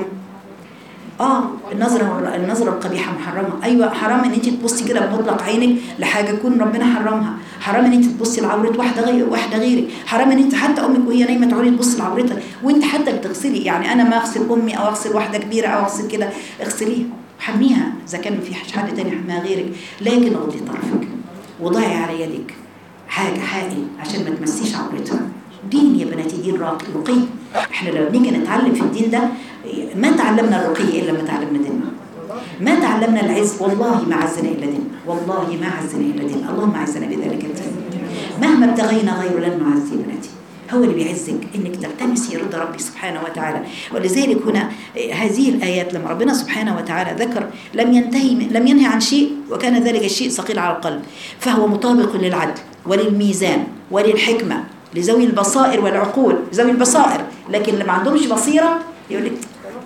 اه النظرة النظرة القبيحة محرمة ايوه حرام ان انت تبصي كده بمطلق عينك لحاجة يكون ربنا حرمها حرام ان انت تبصي لعورة واحدة غير واحدة غيرك حرام ان انت حتى امك وهي نايمة تقعدي تبصي لعورتها وانت حتى بتغسلي يعني انا ما اغسل امي او اغسل واحدة كبيرة او اغسل كده اغسليها حميها اذا كان في حد تاني حماها غيرك لكن غضي طرفك وضعي على يدك حاجة حائل عشان ما تمسيش عورتها دين يا بناتي دين راقي رقي احنا لما نيجي نتعلم في الدين ده ما تعلمنا الرقي الا لما تعلمنا ديننا ما تعلمنا العز والله ما عزنا الا ديننا والله ما عزنا الا ديننا اللهم عزنا بذلك الدين مهما ابتغينا غيره لن نعز يا بناتي هو اللي بيعزك انك تلتمسي رضا ربي سبحانه وتعالى ولذلك هنا هذه الايات لما ربنا سبحانه وتعالى ذكر لم ينتهي لم ينهي عن شيء وكان ذلك الشيء ثقيل على القلب فهو مطابق للعدل وللميزان وللحكمه لذوي البصائر والعقول ذوي البصائر لكن اللي ما عندهمش بصيره يقول لك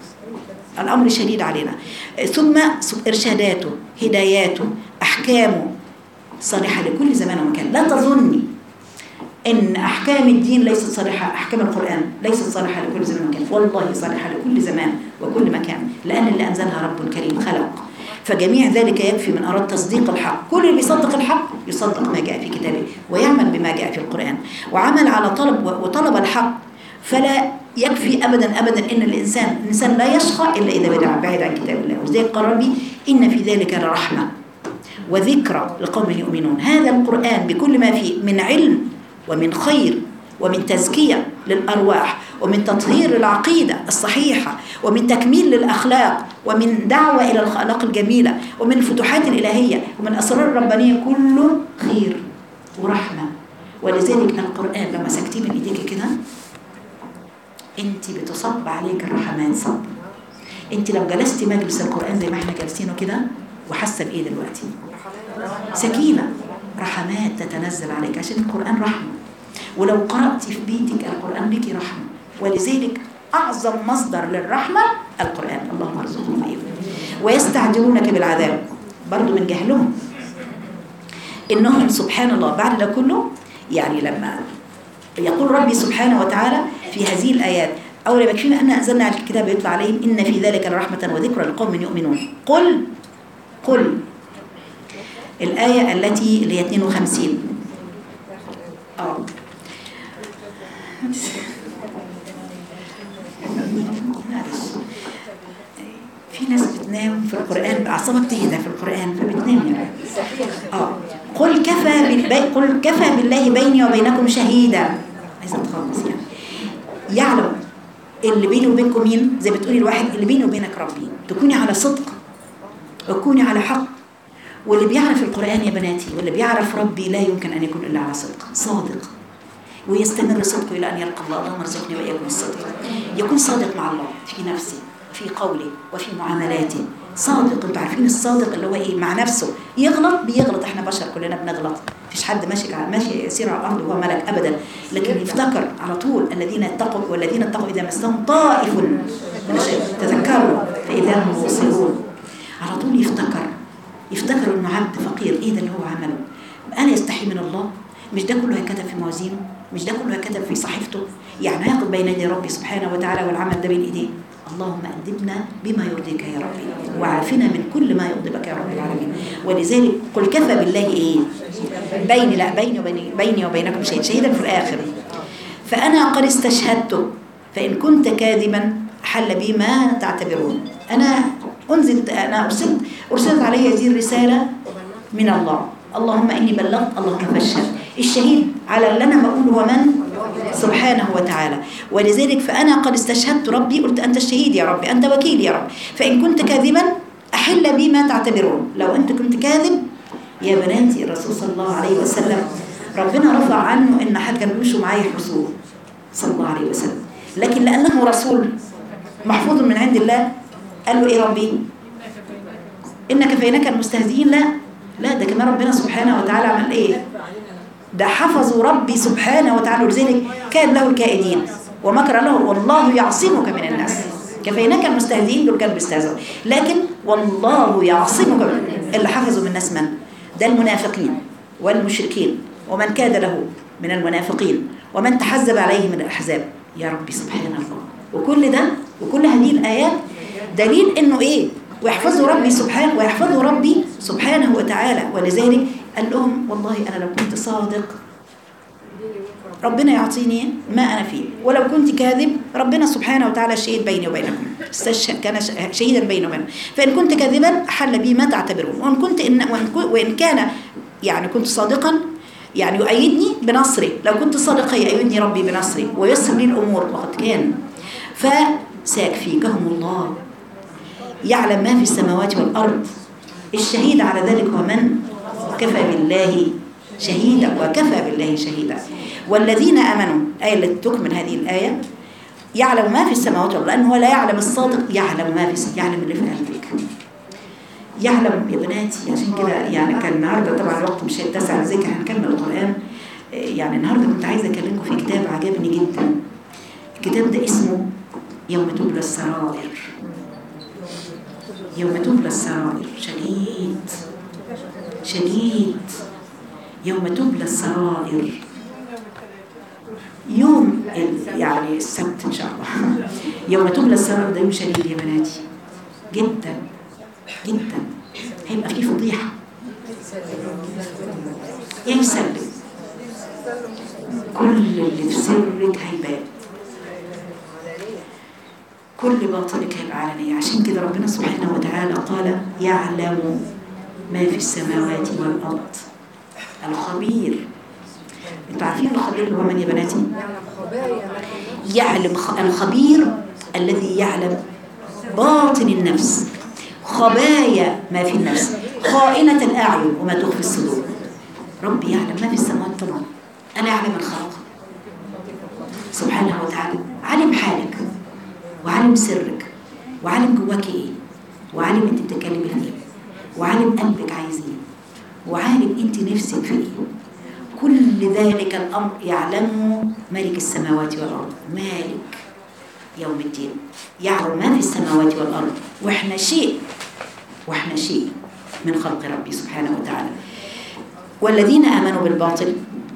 الأمر شديد علينا ثم إرشاداته هداياته أحكامه صالحة لكل زمان ومكان لا تظني إن أحكام الدين ليست صالحة أحكام القرآن ليست صالحة لكل زمان ومكان والله صالحة لكل زمان وكل مكان لأن اللي أنزلها رب كريم خلق فجميع ذلك يكفي من أراد تصديق الحق كل اللي بيصدق الحق يصدق ما جاء في كتابه ويعمل بما جاء في القرآن وعمل على طلب وطلب الحق فلا يكفي ابدا ابدا ان الانسان الانسان لا يشقى الا اذا بعد بعيد عن كتاب الله ولذلك قال ربي ان في ذلك لرحمه وذكرى لقوم يؤمنون هذا القران بكل ما فيه من علم ومن خير ومن تزكيه للارواح ومن تطهير العقيده الصحيحه ومن تكميل للاخلاق ومن دعوه الى الاخلاق الجميله ومن الفتوحات الالهيه ومن اسرار الربانيه كله خير ورحمه ولذلك القران لما سكتيه من ايديك كده انت بتصب عليك الرحمات صب انت لو جلستي مجلس القرآن زي ما احنا جالسينه كده وحاسه بايه دلوقتي سكينة رحمات تتنزل عليك عشان القرآن رحمة ولو قرأت في بيتك القرآن لك رحمة ولذلك أعظم مصدر للرحمة القرآن اللهم ارزقنا فيه ويستعجلونك بالعذاب برضو من جهلهم إنهم سبحان الله بعد ده كله يعني لما يقول ربي سبحانه وتعالى في هذه الآيات أولا يكفينا أن أنزلنا على الكتاب يطلع عليهم إن في ذلك لرحمة وذكرى لقوم يؤمنون قل قل الآية التي اللي هي 52 اه معلش. في ناس بتنام في القرآن أعصابها بتهدى في القرآن فبتنام يعني اه قل كفى بالبي... قل كفى بالله بيني وبينكم شهيدا عايزه اتخلص يعني يعلم اللي بيني وبينكم مين زي بتقولي الواحد اللي بيني وبينك ربي تكوني على صدق وتكوني على حق واللي بيعرف القرآن يا بناتي واللي بيعرف ربي لا يمكن أن يكون إلا على صدق صادق ويستمر صدقه إلى أن يلقى الله اللهم ارزقني وإياكم الصدق يكون صادق مع الله في نفسه في قوله وفي معاملاته صادق انتوا عارفين الصادق اللي هو ايه مع نفسه يغلط بيغلط احنا بشر كلنا بنغلط مفيش حد ماشي على ماشي يسير على الارض وهو ملك ابدا لكن يفتكر على طول الذين اتقوا والذين اتقوا اذا مسهم طائف من الشيء تذكروا فاذا هم مبصرون على طول يفتكر يفتكر انه عبد فقير ايه ده اللي هو عمله انا يستحي من الله مش ده كله هيكتب في موازينه مش ده كله هيكتب في صحيفته يعني هياخد بين يدي ربي سبحانه وتعالى والعمل ده بين ايديه اللهم أدبنا بما يرضيك يا ربي وعافنا من كل ما يغضبك يا رب العالمين ولذلك قل كفى بالله ايه بيني لا بيني وبيني, بيني وبينكم شهيد شهيدا في الآخر فأنا قد استشهدت فإن كنت كاذبا حل بي ما تعتبرون أنا أنزلت أنا أرسلت أرسلت علي هذه الرسالة من الله اللهم إني بلغت اللهم فاشهد الشهيد على اللي أنا بقوله هو من سبحانه وتعالى ولذلك فأنا قد استشهدت ربي قلت أنت الشهيد يا ربي أنت وكيل يا رب فإن كنت كاذبا أحل بي ما تعتبرون لو أنت كنت كاذب يا بناتي الرسول صلى الله عليه وسلم ربنا رفع عنه إن حد كان بيمشوا معاه يحرسوه صلى الله عليه وسلم لكن لأنه رسول محفوظ من عند الله قال له إيه ربي إن كفيناك المستهزئين لا لا ده كمان ربنا سبحانه وتعالى عمل إيه ده حفظوا ربي سبحانه وتعالى ولذلك كان له الكائدين ومكر له والله يعصمك من الناس كفيناك المستهزئين دول كانوا بيستهزئوا لكن والله يعصمك من اللي حفظوا من الناس من ده المنافقين والمشركين ومن كاد له من المنافقين ومن تحزب عليه من الأحزاب يا ربي سبحان الله وكل ده وكل هذه الآيات دليل إنه إيه ويحفظوا ربي سبحانه ويحفظوا ربي سبحانه وتعالى ولذلك قال لهم والله أنا لو كنت صادق ربنا يعطيني ما أنا فيه ولو كنت كاذب ربنا سبحانه وتعالى شهيد بيني وبينكم استشهد كان شهيدا بيني وبينكم فإن كنت كاذبا أحل بي ما تعتبرون وإن كنت إن وإن, كو- وإن كان يعني كنت صادقا يعني يؤيدني بنصري لو كنت صادقا يؤيدني ربي بنصري ويسر لي الأمور وقد كان فسيكفيكهم الله يعلم ما في السماوات والأرض الشهيد على ذلك هو من كفى بالله شهيدا وكفى بالله شهيدا والذين آمنوا آية التي تكمل هذه الآية يعلم ما في السماوات والأرض لأنه لا يعلم الصادق يعلم ما في الس- يعلم اللي في قلبك يعلم يا بناتي عشان كده يعني كان النهارده طبعا الوقت مش هيتسع لذلك هنكمل القرآن آه، يعني النهارده كنت عايزة أكلمكم في كتاب عجبني جدا الكتاب ده اسمه يوم تبلى السرائر يوم تبلى السرائر شديد شديد يوم تبلى السرائر يوم ال- يعني السبت ان شاء الله يوم تبلى السرائر ده يوم شديد يا بناتي جدا جدا هيبقى فيه فضيحه يا يسلم كل اللي في سرك هيبان كل باطنك هيبقى علنية عشان كده ربنا سبحانه وتعالى قال يعلم ما في السماوات والأرض الخبير انتوا عارفين الخبير اللي هو من يا بناتي يعلم خبايا يعلم خ- الخبير الذي يعلم باطن النفس خبايا ما في النفس خائنة الأعين وما تخفي الصدور ربي يعلم ما في السماوات طبعا أنا أعلم الخلق سبحانه وتعالى علم حالك وعلم سرك وعلم جواك ايه وعلم انت بتتكلمي في ايه وعلم قلبك عايز ايه وعالم انت نفسك في ايه كل ذلك الامر يعلمه ملك السماوات والارض مالك يوم الدين يعلم ما في السماوات والارض واحنا شيء واحنا شيء من خلق ربي سبحانه وتعالى والذين امنوا بالباطل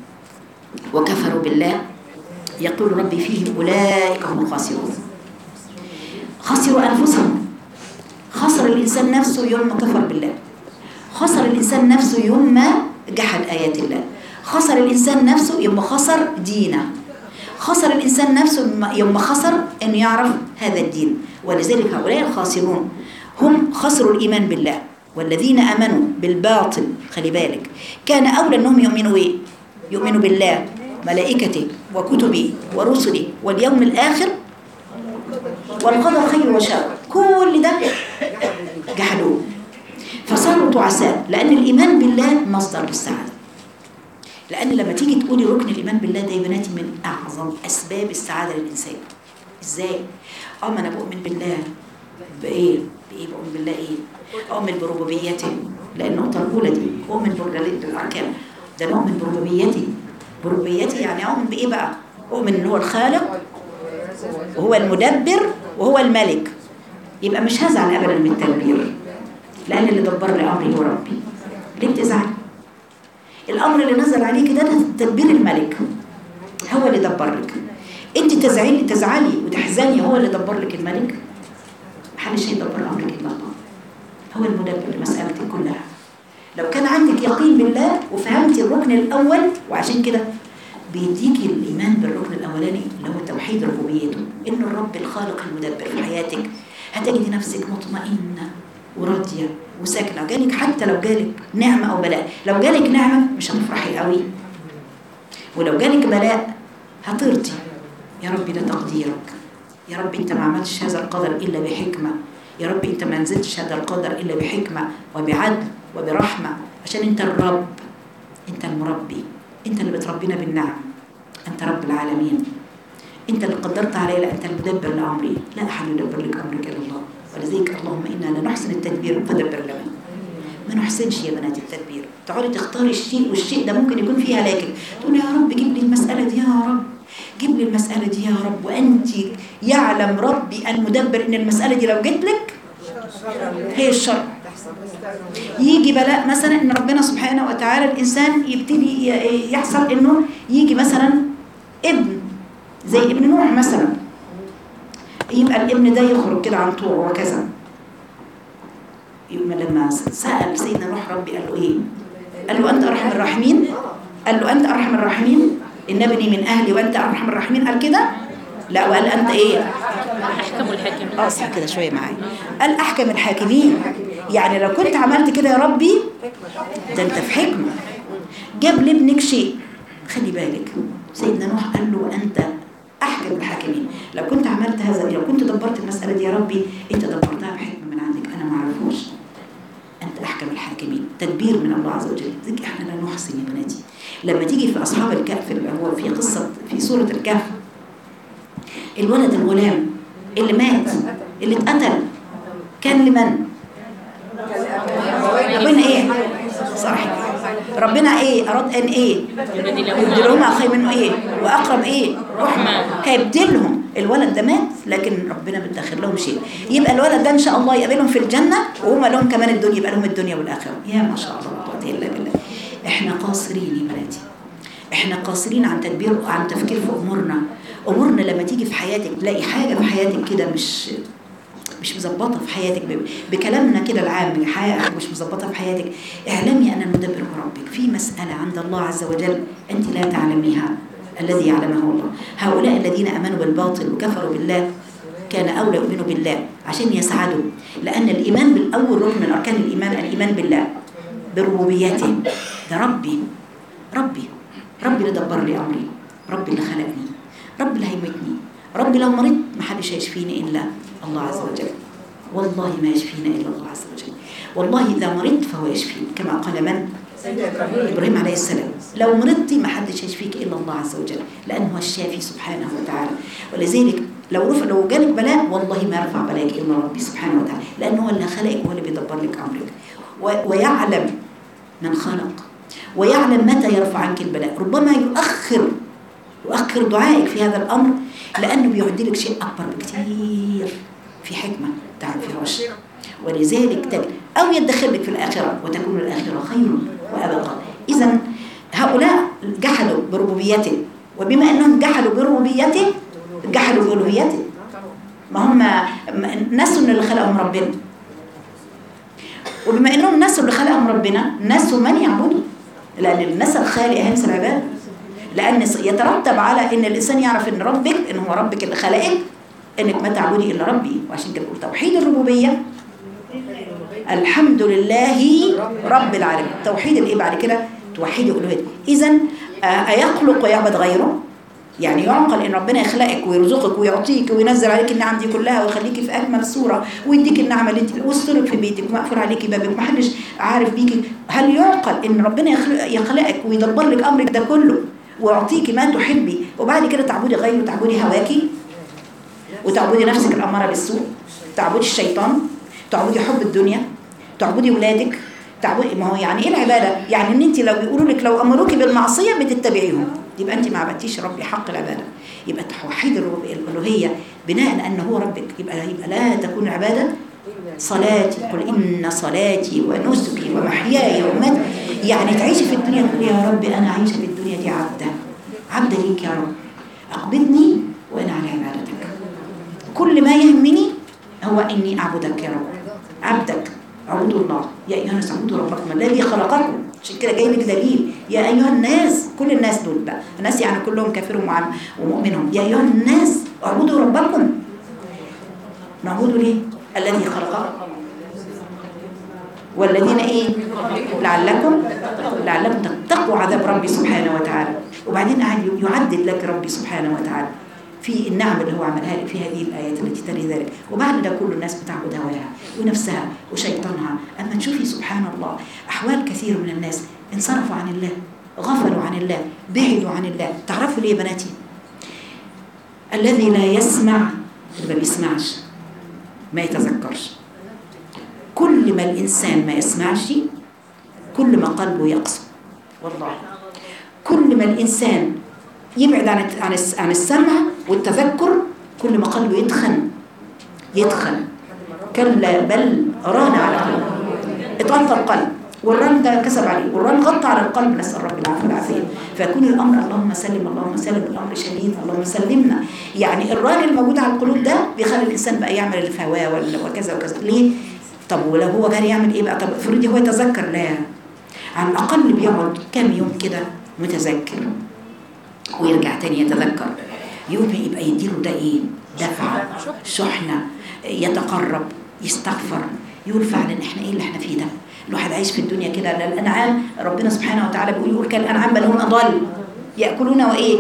وكفروا بالله يقول ربي فيهم اولئك هم الخاسرون خسروا أنفسهم خسر الإنسان نفسه يوم ما كفر بالله خسر الإنسان نفسه يوم ما جحد آيات الله خسر الإنسان نفسه يوم ما خسر دينه خسر الإنسان نفسه يوم ما خسر أن يعرف هذا الدين ولذلك هؤلاء الخاسرون هم خسروا الإيمان بالله والذين آمنوا بالباطل خلي بالك كان أولى أنهم يؤمنوا إيه؟ يؤمنوا بالله ملائكته وكتبه ورسله واليوم الآخر والقدر خير وشر كل ده جحدوه فصاروا تعساء لأن الإيمان بالله مصدر للسعادة لأن لما تيجي تقولي ركن الإيمان بالله ده يا بناتي من أعظم أسباب السعادة للإنسان إزاي؟ أه ما أنا بؤمن بالله بإيه؟ بإيه بؤمن بالله إيه؟ أؤمن بربوبيته لأن النقطة الأولى دي أؤمن برجالية الأركان ده نؤمن بربوبيته بربوبيته يعني أؤمن بإيه بقى؟ أؤمن إن هو الخالق وهو المدبر وهو الملك يبقى مش هزعل ابدا من التدبير لان اللي دبر لي امري هو ربي ليه بتزعل الامر اللي نزل عليك ده ده تدبير الملك هو اللي دبر لك انت تزعلي تزعلي وتحزني هو اللي دبر لك الملك محدش هيدبر امرك الا الله هو المدبر لمسالتك كلها لو كان عندك يقين بالله وفهمتي الركن الاول وعشان كده بيديكي الإيمان بالركن الأولاني اللي هو توحيد ربوبيته إن الرب الخالق المدبر في حياتك هتجدي نفسك مطمئنة وراضية وساكنة جالك حتى لو جالك نعمة أو بلاء لو جالك نعمة مش هتفرحي قوي ولو جالك بلاء هترضي يا رب ده تقديرك يا رب انت ما عملتش هذا القدر الا بحكمه يا رب انت ما نزلتش هذا القدر الا بحكمه وبعدل وبرحمه عشان انت الرب انت المربي انت اللي بتربينا بالنعم انت رب العالمين انت اللي قدرت علي لا انت المدبر لامري لا احد يدبر لك امرك الا الله ولذلك اللهم انا لا نحسن التدبير فدبر لنا ما نحسنش يا بنات التدبير تقعدي تختاري الشيء والشيء ده ممكن يكون فيه هلاكك تقولي يا رب جيب لي المسألة دي يا رب جيب لي المسألة دي يا رب وأنت يعلم ربي المدبر إن المسألة دي لو جت لك هي الشر يجي بلاء مثلا إن ربنا سبحانه وتعالى الإنسان يبتدي ي- يحصل إنه يجي مثلا ابن زي ابن نوح مثلا يبقى الابن ده يخرج كده عن طوعه وكذا يبقى لما سأل سيدنا نوح ربي قال له ايه قال له انت ارحم الراحمين قال له انت ارحم الراحمين ان ابني من اهلي وانت ارحم الراحمين قال كده لا وقال انت ايه احكم الحاكم اصحى كده شويه معايا قال احكم الحاكمين يعني لو كنت عملت كده يا ربي ده انت في حكمه جاب لابنك شيء خلي بالك سيدنا نوح قال له انت احكم الحاكمين لو كنت عملت هذا لو كنت دبرت المساله دي يا ربي انت دبرتها بحكمه من عندك انا ما اعرفوش انت احكم الحاكمين تدبير من الله عز وجل ذيك احنا لا نحسن يا بناتي لما تيجي في اصحاب الكهف اللي هو في قصه في سوره الكهف الولد الغلام اللي مات اللي اتقتل كان لمن ربنا ايه صح ربنا ايه اراد ان ايه يبدلهما خير منه ايه واقرب ايه رحمه هيبدلهم الولد ده مات لكن ربنا بتدخل لهم شيء يبقى الولد ده ان شاء الله يقابلهم في الجنه وهم لهم كمان الدنيا يبقى لهم الدنيا والاخره يا ما شاء الله لا قوه الا بالله احنا قاصرين يا بناتي احنا قاصرين عن تدبير عن تفكير في امورنا امورنا لما تيجي في حياتك تلاقي حاجه في حياتك كده مش مش مظبطه في حياتك ب- بكلامنا كده العام حياتك مش مظبطه في حياتك اعلمي ان المدبر هو ربك في مساله عند الله عز وجل انت لا تعلميها الذي يعلمه الله هؤلاء الذين امنوا بالباطل وكفروا بالله كان اولى يؤمنوا بالله عشان يسعدوا لان الايمان بالاول ركن من اركان الايمان الايمان بالله بربوبيته ده ربي ربي ربي اللي دبر لي امري ربي اللي خلقني ربي اللي هيمتني ربي لو مرضت ما حدش هيشفيني الا الله عز وجل والله ما يشفينا الا الله عز وجل والله اذا مرضت فهو يشفيني كما قال من ابراهيم عليه السلام لو مرضتي ما حدش هيشفيك الا الله عز وجل لانه هو الشافي سبحانه وتعالى ولذلك لو رفع لو جالك بلاء والله ما يرفع بلاك الا ربي سبحانه وتعالى لانه هو اللي خلقك وهو اللي بيدبر لك امرك و- ويعلم من خلق ويعلم متى يرفع عنك البلاء ربما يؤخر يؤخر دعائك في هذا الامر لانه بيعد لك شيء اكبر بكثير في حكمه تعرفيهاش ولذلك تجد او يدخر لك في الاخره وتكون الاخره خير وابقى اذا هؤلاء جحدوا بربوبيته وبما انهم جحدوا بربوبيته جحدوا بالوهيته ما هم م- نسوا ان اللي خلقهم ربنا وبما انهم نسوا اللي خلقهم ربنا نسوا من يعبدوا لان الناس الخالق هينسى العباده لان يترتب على ان الانسان يعرف ان ربك ان هو ربك اللي خلقك انك ما تعبدي الا ربي وعشان كده بقول توحيد الربوبيه الحمد لله رب العالمين توحيد الايه بعد كده توحيد الوهيته اذا ايخلق ويعبد غيره يعني يعقل ان ربنا يخلقك ويرزقك ويعطيك وينزل عليك النعم دي كلها ويخليكي في اجمل صوره ويديك النعمه اللي انت ويسترك في بيتك ومقفول عليكي بابك محدش عارف بيكي هل يعقل ان ربنا يخلق يخلقك ويدبر لك امرك ده كله ويعطيكي ما تحبي وبعد كده تعبدي غيره وتعبدي هواكي وتعبدي نفسك الاماره بالسوء تعبدي الشيطان تعبدي حب الدنيا تعبدي ولادك تعبدي ما هو يعني ايه العباده يعني ان انت لو بيقولوا لك لو امروكي بالمعصيه بتتبعيهم يبقى انت ما عبدتيش ربي حق العباده يبقى توحيد الرب- الالوهيه بناء ان هو ربك يبقى يبقى لا تكون عباده صلاتي قل ان صلاتي ونسكي ومحياي ومماتي يعني تعيشي في الدنيا تقولي يا رب انا عايشه في الدنيا دي عبده عبده ليك يا رب اقبضني وانا على عبادتك كل ما يهمني هو اني اعبدك يا رب عبدك اعبدوا الله يا ايها الناس اعبدوا ربكم الذي خلقكم عشان كده جاي لك دليل يا ايها الناس كل الناس دول بقى الناس يعني كلهم كافر ومعن- ومؤمنهم يا ايها الناس اعبدوا ربكم نعبدوا ليه الذي خلقكم والذين ايه لعلكم لعلكم تتقوا يقوى عذاب ربي سبحانه وتعالى وبعدين قاعد يعدد لك ربي سبحانه وتعالى في النعم اللي هو عملها لك في هذه الآيات التي تلي ذلك وبعد ده كل الناس بتعبد هواها ونفسها وشيطانها أما تشوفي سبحان الله أحوال كثير من الناس انصرفوا عن الله غفلوا عن الله بعدوا عن الله تعرفوا ليه يا بناتي الذي لا يسمع اللي ما بيسمعش ما يتذكرش كل ما الإنسان ما يسمعش كل ما قلبه يقسو والله كل ما الإنسان يبعد عن عن الس- عن السمع والتذكر كل ما قلبه يتخن يتخن كلا بل ران على قلبه اتغطى القلب والران ده كسب عليه والران غطى على القلب نسأل رب العافية والعافية فيكون الأمر اللهم سلم اللهم سلم الأمر شديد اللهم سلمنا يعني الران الموجود على القلوب ده بيخلي الإنسان بقى يعمل الفواه ولا وكذا وكذا ليه؟ طب ولو هو كان يعمل إيه بقى؟ طب افرضي هو يتذكر لا على الأقل بيقعد كام يوم كده متذكر ويرجع تاني يتذكر يوم يبقى يديله ده ايه دفعة شحنة يتقرب يستغفر يقول فعلا احنا ايه اللي احنا فيه ده الواحد عايش في الدنيا كده لا الانعام ربنا سبحانه وتعالى بيقول يقول كالانعام بل هم اضل ياكلون وايه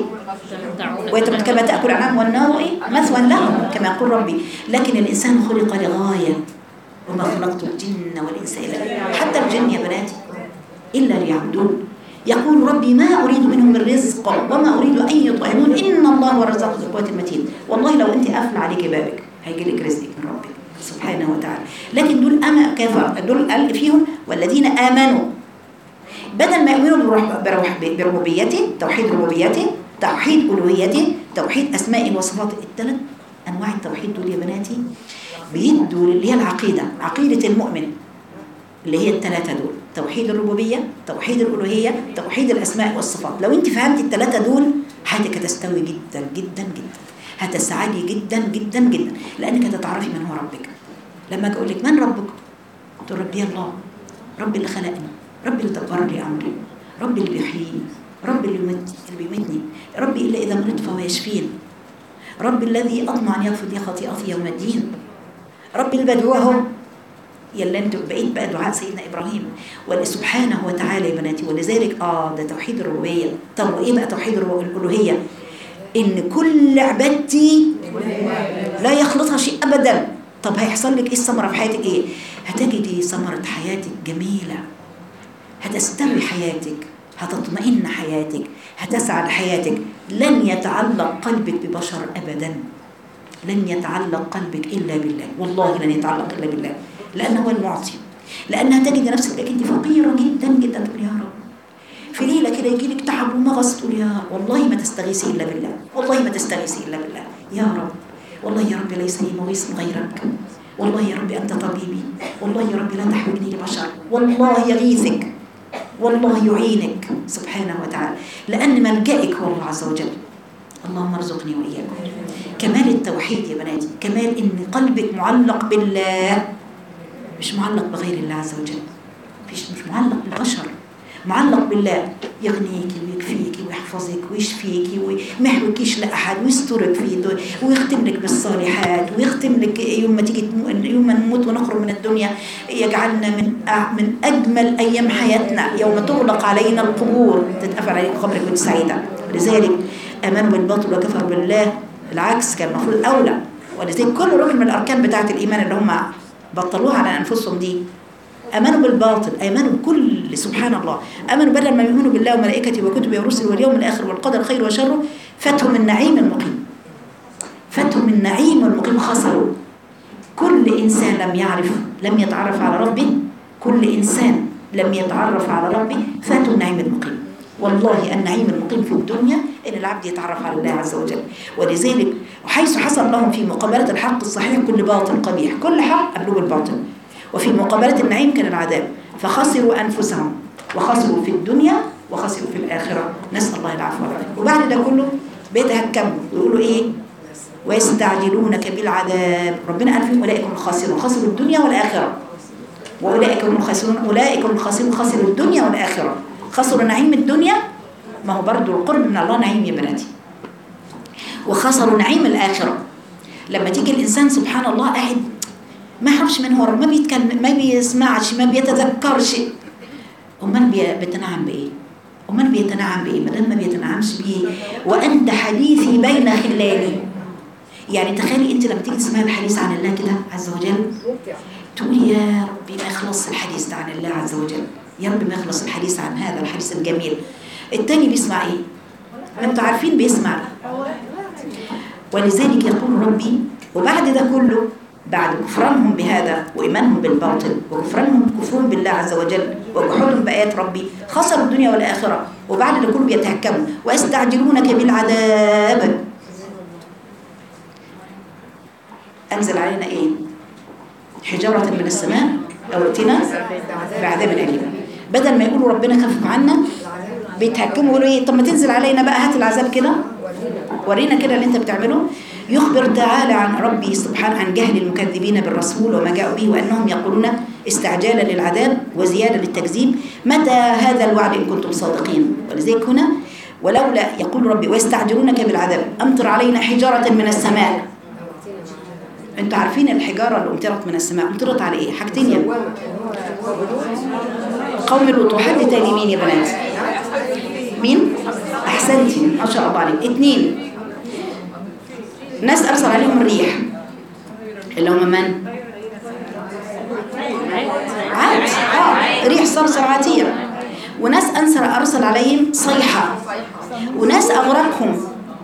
ويتم كما تاكل الانعام والنار ايه مثوى لهم كما يقول ربي لكن الانسان خلق لغايه وما خلقت الجن والانس الا حتى الجن يا بناتي إلا ليعبدون يقول ربي ما أريد منهم من رزق وما أريد أن يطعمون إن الله هو الرزاق ذو القوة المتين والله لو أنت قافل عليك بابك هيجي لك رزقك من ربك سبحانه وتعالى لكن دول أما كفر دول قال فيهم والذين آمنوا بدل ما يؤمنوا بروح- بروح- بربوبيته توحيد ربوبيته توحيد ألوهيته توحيد أسماء وصفات الثلاث أنواع التوحيد دول يا بناتي بيدوا اللي هي العقيدة عقيدة المؤمن اللي هي الثلاثة دول توحيد الربوبية توحيد الألوهية توحيد الأسماء والصفات لو أنت فهمت الثلاثة دول حياتك هتستوي جدا جدا جدا هتسعدي جدا جدا جدا لأنك هتتعرفي من هو ربك لما أجي أقول لك من ربك تقول ربي الله ربي اللي خلقني ربي اللي دبر لي أمري ربي اللي بيحييني ربي اللي يمت- اللي بيمتني ربي اللي إذا مرضت فهو يشفيني ربي الذي أطمع أن يغفر لي خطيئتي يوم الدين ربي اللي بدعوه يلا انتوا بقيت بقى دعاء سيدنا ابراهيم سبحانه وتعالى يا بناتي ولذلك اه ده توحيد الربوبيه طب وايه بقى توحيد الربو- الالوهيه ان كل عبادتي لا يخلطها شيء ابدا طب هيحصل لك ايه الثمره في حياتك ايه هتجدي ثمره حياتك جميله هتستوي حياتك هتطمئن حياتك هتسعد حياتك لن يتعلق قلبك ببشر ابدا لن يتعلق قلبك إلا بالله والله لن يتعلق إلا بالله لأنه هو المعطي لأنها تجد نفسك لك أنت فقيرة جدا جدا تقول يا رب في ليلة كده يجي لك تعب ومغص تقول يا رب والله ما تستغيثي إلا بالله والله ما تستغيثي إلا بالله يا رب والله يا رب ليس لي مغيث غيرك والله يا رب أنت طبيبي والله يا رب لا تحوجني لبشر والله يغيثك والله يعينك سبحانه وتعالى لأن ملجئك هو الله عز وجل اللهم ارزقني وإياكم كمال التوحيد يا بناتي كمال إن قلبك معلق بالله مش معلق بغير الله عز وجل مش مش معلق بالبشر معلق بالله يغنيكي ويكفيكي ويحفظك ويشفيكي وما يحوكيش لأحد ويسترك في دو- ويختم لك بالصالحات ويختم لك يوم ما تيجي تمو- يوم ما نموت ونخرج من الدنيا يجعلنا من أع- من أجمل أيام حياتنا يوم تغلق علينا القبور تتقفل عليك قبرك وانت سعيدة لذلك آمنوا بالباطل وكفروا بالله العكس كان المفروض أولى ولذلك كل ركن من الأركان بتاعة الإيمان اللي هم بطلوها على أنفسهم دي امنوا بالباطل امنوا بكل سبحان الله امنوا بدل ما يؤمنوا بالله وملائكته وكتبه ورسله واليوم الاخر والقدر خير وشره فاتهم النعيم المقيم فاتهم النعيم المقيم خسروا كل انسان لم يعرف لم يتعرف على ربه كل انسان لم يتعرف على ربه فاته النعيم المقيم والله النعيم المقيم في الدنيا ان العبد يتعرف على الله عز وجل ولذلك وحيث حصل لهم في مقابله الحق الصحيح كل باطل قبيح كل حق قبلوه بالباطل وفي مقابلة النعيم كان العذاب فخسروا أنفسهم وخسروا في الدنيا وخسروا في الآخرة نسأل الله العفو والعافية وبعد ده كله بيتهكموا ويقولوا إيه ويستعجلونك بالعذاب ربنا قال فيهم أولئك هم الخاسرون خسروا الدنيا والآخرة وأولئك هم الخاسرون أولئك هم الخاسرون خسروا الدنيا والآخرة خسروا نعيم الدنيا ما هو برضو القرب من الله نعيم يا بناتي وخسروا نعيم الآخرة لما تيجي الإنسان سبحان الله قاعد ما يعرفش من هو ما بيتكلم ما بيسمعش ما بيتذكرش امال بي- بتنعم بايه امال بيتنعم بايه ما دام ما بيتنعمش بايه وانت حديثي بين خلاني يعني تخيلي انت لما تيجي تسمعي الحديث عن الله كده عز وجل ممتع تقولي يا ربي ما يخلص الحديث ده عن الله عز وجل يا رب ما يخلص الحديث عن هذا الحديث الجميل التاني بيسمع ايه ما انتوا عارفين بيسمع ولذلك يقول ربي وبعد ده كله بعد كفرانهم بهذا وإيمانهم بالباطل وكفرانهم كفرهم بالله عز وجل وجحودهم بآيات ربي خسروا الدنيا والآخرة وبعد ده كله بيتهكموا ويستعجلونك بالعذاب أنزل علينا إيه؟ حجارة من السماء أو ائتنا بعذاب أليم بدل ما يقولوا ربنا خفف عنا بيتهكموا يقولوا إيه طب ما تنزل علينا بقى هات العذاب كده ورينا كده اللي انت بتعمله يخبر تعالى عن ربي سبحانه عن جهل المكذبين بالرسول وما جاءوا به وانهم يقولون استعجالا للعذاب وزياده للتكذيب متى هذا الوعد ان كنتم صادقين ولذلك هنا ولولا يقول ربي ويستعجلونك بالعذاب امطر علينا حجاره من السماء انتوا عارفين الحجاره اللي امطرت من السماء امطرت على ايه حاجتين يا قوم لوط وحد تاني مين يا بنات مين احسنتي ما شاء الله عليك اتنين ناس ارسل عليهم الريح اللي هم من عاد اه ريح صرصر عاتيه وناس انسر ارسل عليهم صيحه وناس اغرقهم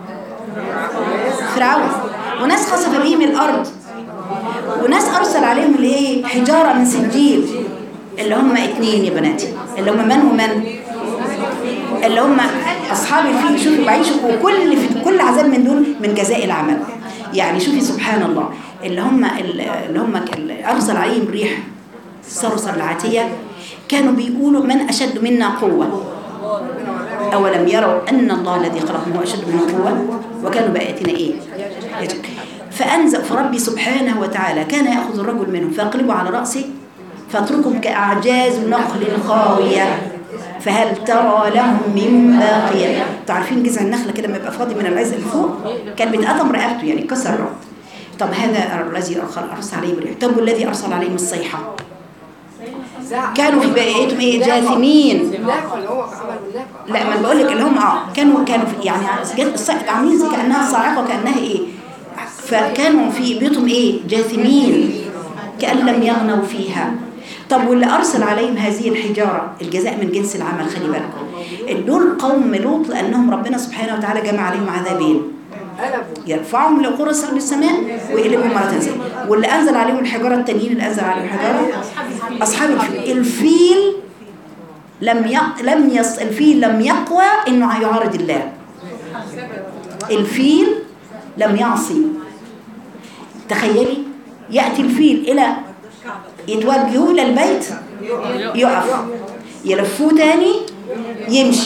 فرعون وناس خسف بهم الارض وناس ارسل عليهم اللي ايه حجاره من سجيل اللي هم اتنين يا بناتي اللي هم من ومن اللي هم اصحاب الفيل شوفوا بعيشوا وكل في كل عذاب من دول من جزاء العمل يعني شوفي سبحان الله اللي هم اللي هم اللي ارسل عليهم ريح صرصر العاتيه كانوا بيقولوا من اشد منا قوه اولم يروا ان الله الذي خلقهم هو اشد منهم قوه وكانوا باياتنا ايه يجب. فانزل فربي سبحانه وتعالى كان ياخذ الرجل منهم فيقلبه على راسه فاتركهم كاعجاز نخل خاويه فهل ترى لهم من باقية تعرفين جذع النخلة كده لما يبقى فاضي من العز اللي فوق كان بيتقطم رقبته يعني كسر رقبته طب هذا الذي أرسل عليهم الريح طب والذي أرسل عليهم الصيحة كانوا في بقيتهم ايه جاثمين الناقة اللي هو عمل الناقة لا ما أنا بقول لك اللي هم اه كانوا كانوا في يعني جت الصيحة عاملين زي كأنها صاعقة كأنها ايه فكانوا في بيوتهم ايه جاثمين كأن لم يغنوا فيها طب واللي أرسل عليهم هذه الحجارة الجزاء من جنس العمل خلي بالكم دول قوم لوط لأنهم ربنا سبحانه وتعالى جمع عليهم عذابين قلبوا يرفعهم لقرص للسماء ويقلبهم مرة ثانية واللي أنزل عليهم الحجارة التانيين اللي أنزل عليهم الحجارة أصحاب الفيل الفيل لم ي... لم يص... الفيل لم يقوى إنه يعارض الله الفيل لم يعصي تخيلي يأتي الفيل إلى يتوجهوا إلى البيت يقف يلفوه تاني يمشي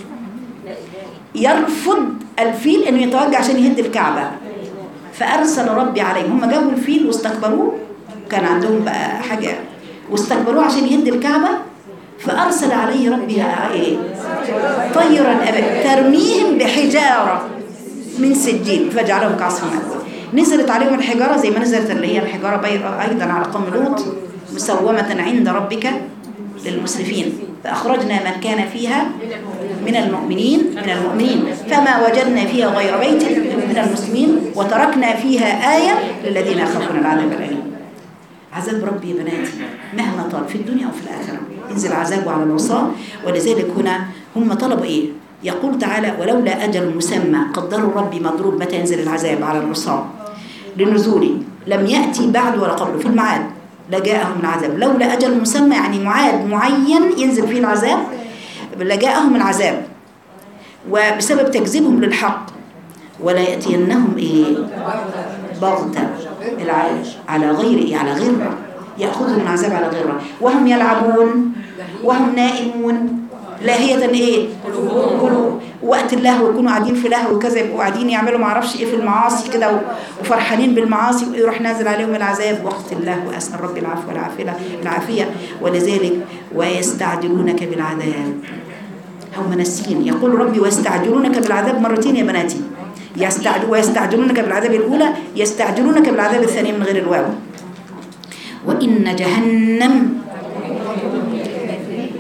يرفض الفيل انه يتوجه عشان يهد الكعبة فأرسل ربي عليهم هم جابوا الفيل واستكبروه كان عندهم بقى حاجة واستكبروه عشان يهد الكعبة فأرسل عليه ربي ايه طيرا أبدا ترميهم بحجارة من سجيل فجعلهم كعصف مأكول نزلت عليهم الحجارة زي ما نزلت اللي هي الحجارة بيضاء أيضا على قوم لوط مسومة عند ربك للمسرفين فأخرجنا من كان فيها من المؤمنين من المؤمنين فما وجدنا فيها غير بيت من المسلمين وتركنا فيها آية للذين يخافون العذاب الأليم عذاب ربي يا بناتي مهما طال في الدنيا وفي الآخرة ينزل عذابه على العصاة ولذلك هنا هم طلبوا إيه يقول تعالى ولولا أجل مسمى قدروا ربي مضروب متى ينزل العذاب على العصاة لنزوله لم يأتي بعد ولا قبله في المعاد لجاءهم العذاب لولا أجل مسمى يعني معاد معين ينزل فيه العذاب لجاءهم العذاب وبسبب تكذيبهم للحق ولا يأتينهم إيه بغتة الع- على غير إيه على غيره يأخذهم العذاب على غيره وهم يلعبون وهم نائمون لاهية ايه قلوب وقت اللهو يكونوا قاعدين في لهو وكذا يبقوا قاعدين يعملوا معرفش ايه في المعاصي كده و- وفرحانين بالمعاصي ويروح نازل عليهم العذاب وقت اللهو اسال ربي العفو والعافيه العافيه ولذلك ويستعجلونك بالعذاب هم ناسين يقول ربي ويستعجلونك بالعذاب مرتين يا بناتي يستعجل ويستعجلونك بالعذاب الاولى يستعجلونك بالعذاب الثانيه من غير الواو وان جهنم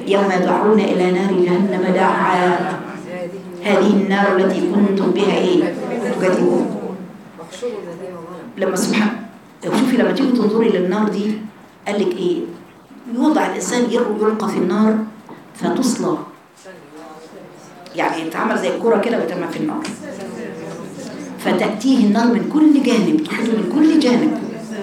يوم يدعون إلى نار جهنم دعا هذه النار التي كنتم بها إيه تكذبون محشور الذين ظلموا لما سبحان شوفي لما تيجي تنظري للنار دي قال لك ايه يوضع الانسان يل- يلقى في النار فتصلى يعني يتعمل زي الكرة كده ويترمى في النار فتأتيه النار من كل جانب تحيط من كل جانب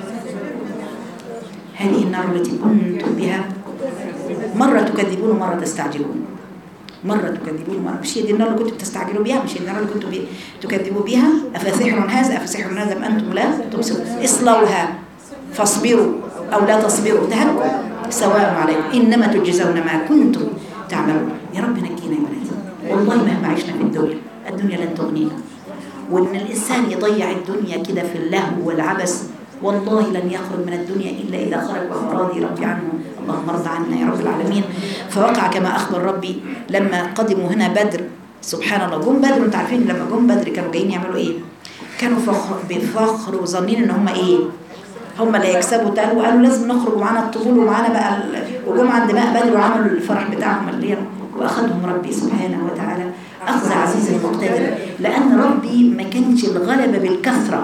هذه النار التي كنتم بها مرة تكذبون ومرة تستعجلون مرة تكذبون ومرة مش هي دي النار اللي كنتم تستعجلوا بها مش هي النار اللي كنتم بي- تكذبوا بها أفسحر هذا أفسحر هذا أم أنتم لا تبصرون اصلوها فاصبروا أو لا تصبروا تهكوا سواء عليكم إنما تجزون ما كنتم تعملون يا رب نجينا يا بناتي والله مهما عشنا في الدنيا الدنيا لن تغنينا وإن الإنسان يضيع الدنيا كده في اللهو والعبث والله لن يخرج من الدنيا إلا إذا خرج وهو راضي ربي عنه اللهم ارض عنا يا رب العالمين فوقع كما أخبر ربي لما قدموا هنا بدر سبحان الله جم بدر انتوا عارفين لما جم بدر كانوا جايين يعملوا ايه كانوا فخر بفخر وظنين ان هم ايه هم اللي هيكسبوا تاني وقالوا لازم نخرج ومعانا الطبول ومعانا بقى ال... وجم عند ماء بدر وعملوا الفرح بتاعهم اللي هي واخذهم ربي سبحانه وتعالى اخذ عزيز مقتدر لان ربي ما كانش الغلبه بالكثره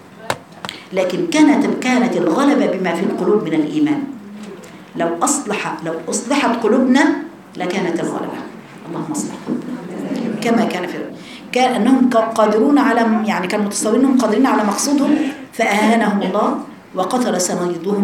لكن كانت كانت الغلبه بما في القلوب من الايمان لو اصلح لو اصلحت قلوبنا لكانت الغلبه اللهم اصلح قلوبنا كما كان في كان انهم كانوا قادرون على يعني كانوا متصورين انهم قادرين على مقصودهم فاهانهم الله وقتل سنيدهم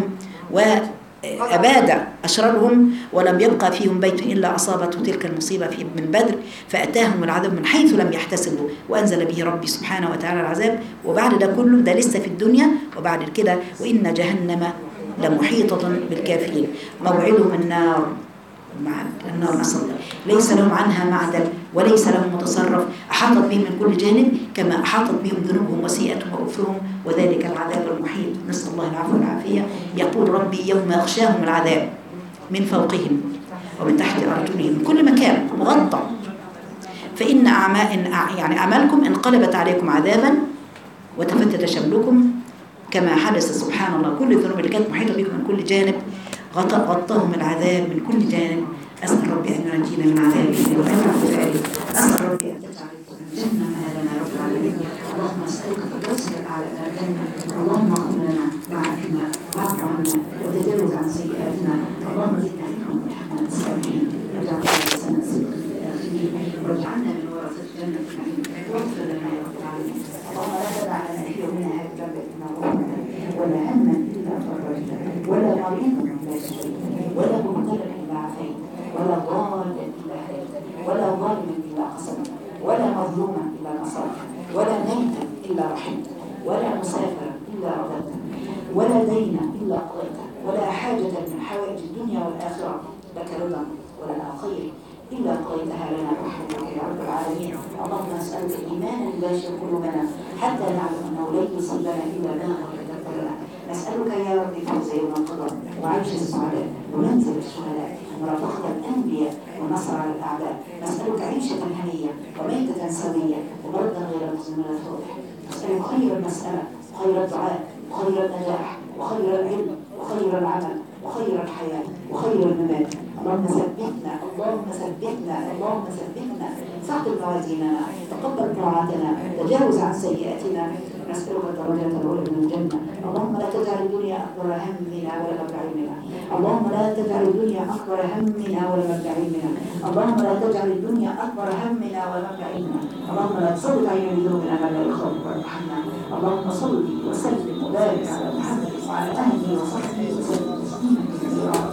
وأباد أشرارهم ولم يبقى فيهم بيت إلا أصابته تلك المصيبة في من بدر فأتاهم العذاب من حيث لم يحتسبوا وأنزل به ربي سبحانه وتعالى العذاب وبعد ده كله ده لسه في الدنيا وبعد كده وإن جهنم لمحيطة بالكافرين موعدهم النار مع النار نسأل الله ليس لهم عنها معدل وليس لهم متصرف أحاطت بهم من كل جانب كما أحاطت بهم ذنوبهم وسيئتهم وكفرهم وذلك العذاب المحيط نسأل الله العفو والعافية يقول ربي يوم يغشاهم العذاب من فوقهم ومن تحت أرجلهم من كل مكان مغطى فإن أعماء يعني أعمالكم انقلبت عليكم عذابا وتفتت شملكم كما حدث سبحان الله كل الذنوب اللي كانت محيطة بكم من كل جانب غطى غطاهم العذاب من كل جانب أسأل ربي أن ينجينا من عذابه وأن ذلك أسأل ربي أن تجعل الجنة مآلنا يا رب العالمين اللهم أسألك فتصل على الجنة اللهم اغفر لنا وعافنا واعف عنا وتجاوز عن سيئاتنا اللهم زدنا حكما وحكما السابقين واجعل لسنا صدق في الآخرين واجعلنا من ورثة الجنة النعيم واغفر لنا يا رب العالمين اللهم لا تدع لنا في يومنا هذا ذنبا إلا ولا هما إلا فرجته ولا مريضا إلا شفيته ولا مبتلا إلا عافيت ولا ضالا إلا هديت ولا ظالما إلا قسمت ولا مظلوما إلا نصرت ولا ميتا إلا رحمت ولا مسافرا إلا رددت ولا دينا إلا قضيته ولا حاجة من حوائج الدنيا والآخرة لك رضا ولنا خير إلا قضيتها لنا رحمتك يا رب العالمين اللهم نسألك إيمانا يباشر قلوبنا حتى نعلم أنه لن يصيبنا إلا ما قدرت لنا نسألك يا رب فوز يوم القضاء وعيش السعداء ومنزل الشهداء ورفقة الأنبياء والنصر على الأعداء نسألك عيشة هنية وميتة سوية ومرضا غير مزمنة الفضح نسألك خير المسألة وخير الدعاء وخير النجاح وخير العلم وخير العمل وخير الحياة وخير الممات اللهم ثبتنا اللهم ثبتنا اللهم ثبتنا ثقل موازيننا تقبل طاعتنا تجاوز عن سيئاتنا نسألك الدرجات الأولى من الجنة اللهم لا تجعل الدنيا أكبر همنا ولا مبلغ علمنا اللهم لا تجعل الدنيا أكبر همنا ولا مبلغ علمنا اللهم لا تجعل الدنيا أكبر همنا ولا مبلغ علمنا اللهم لا تسلط علينا بذنوبنا من لا يخاف ويرحمنا اللهم صل وسلم وبارك على محمد وعلى أهله وصحبه وسلم تسليما كثيرا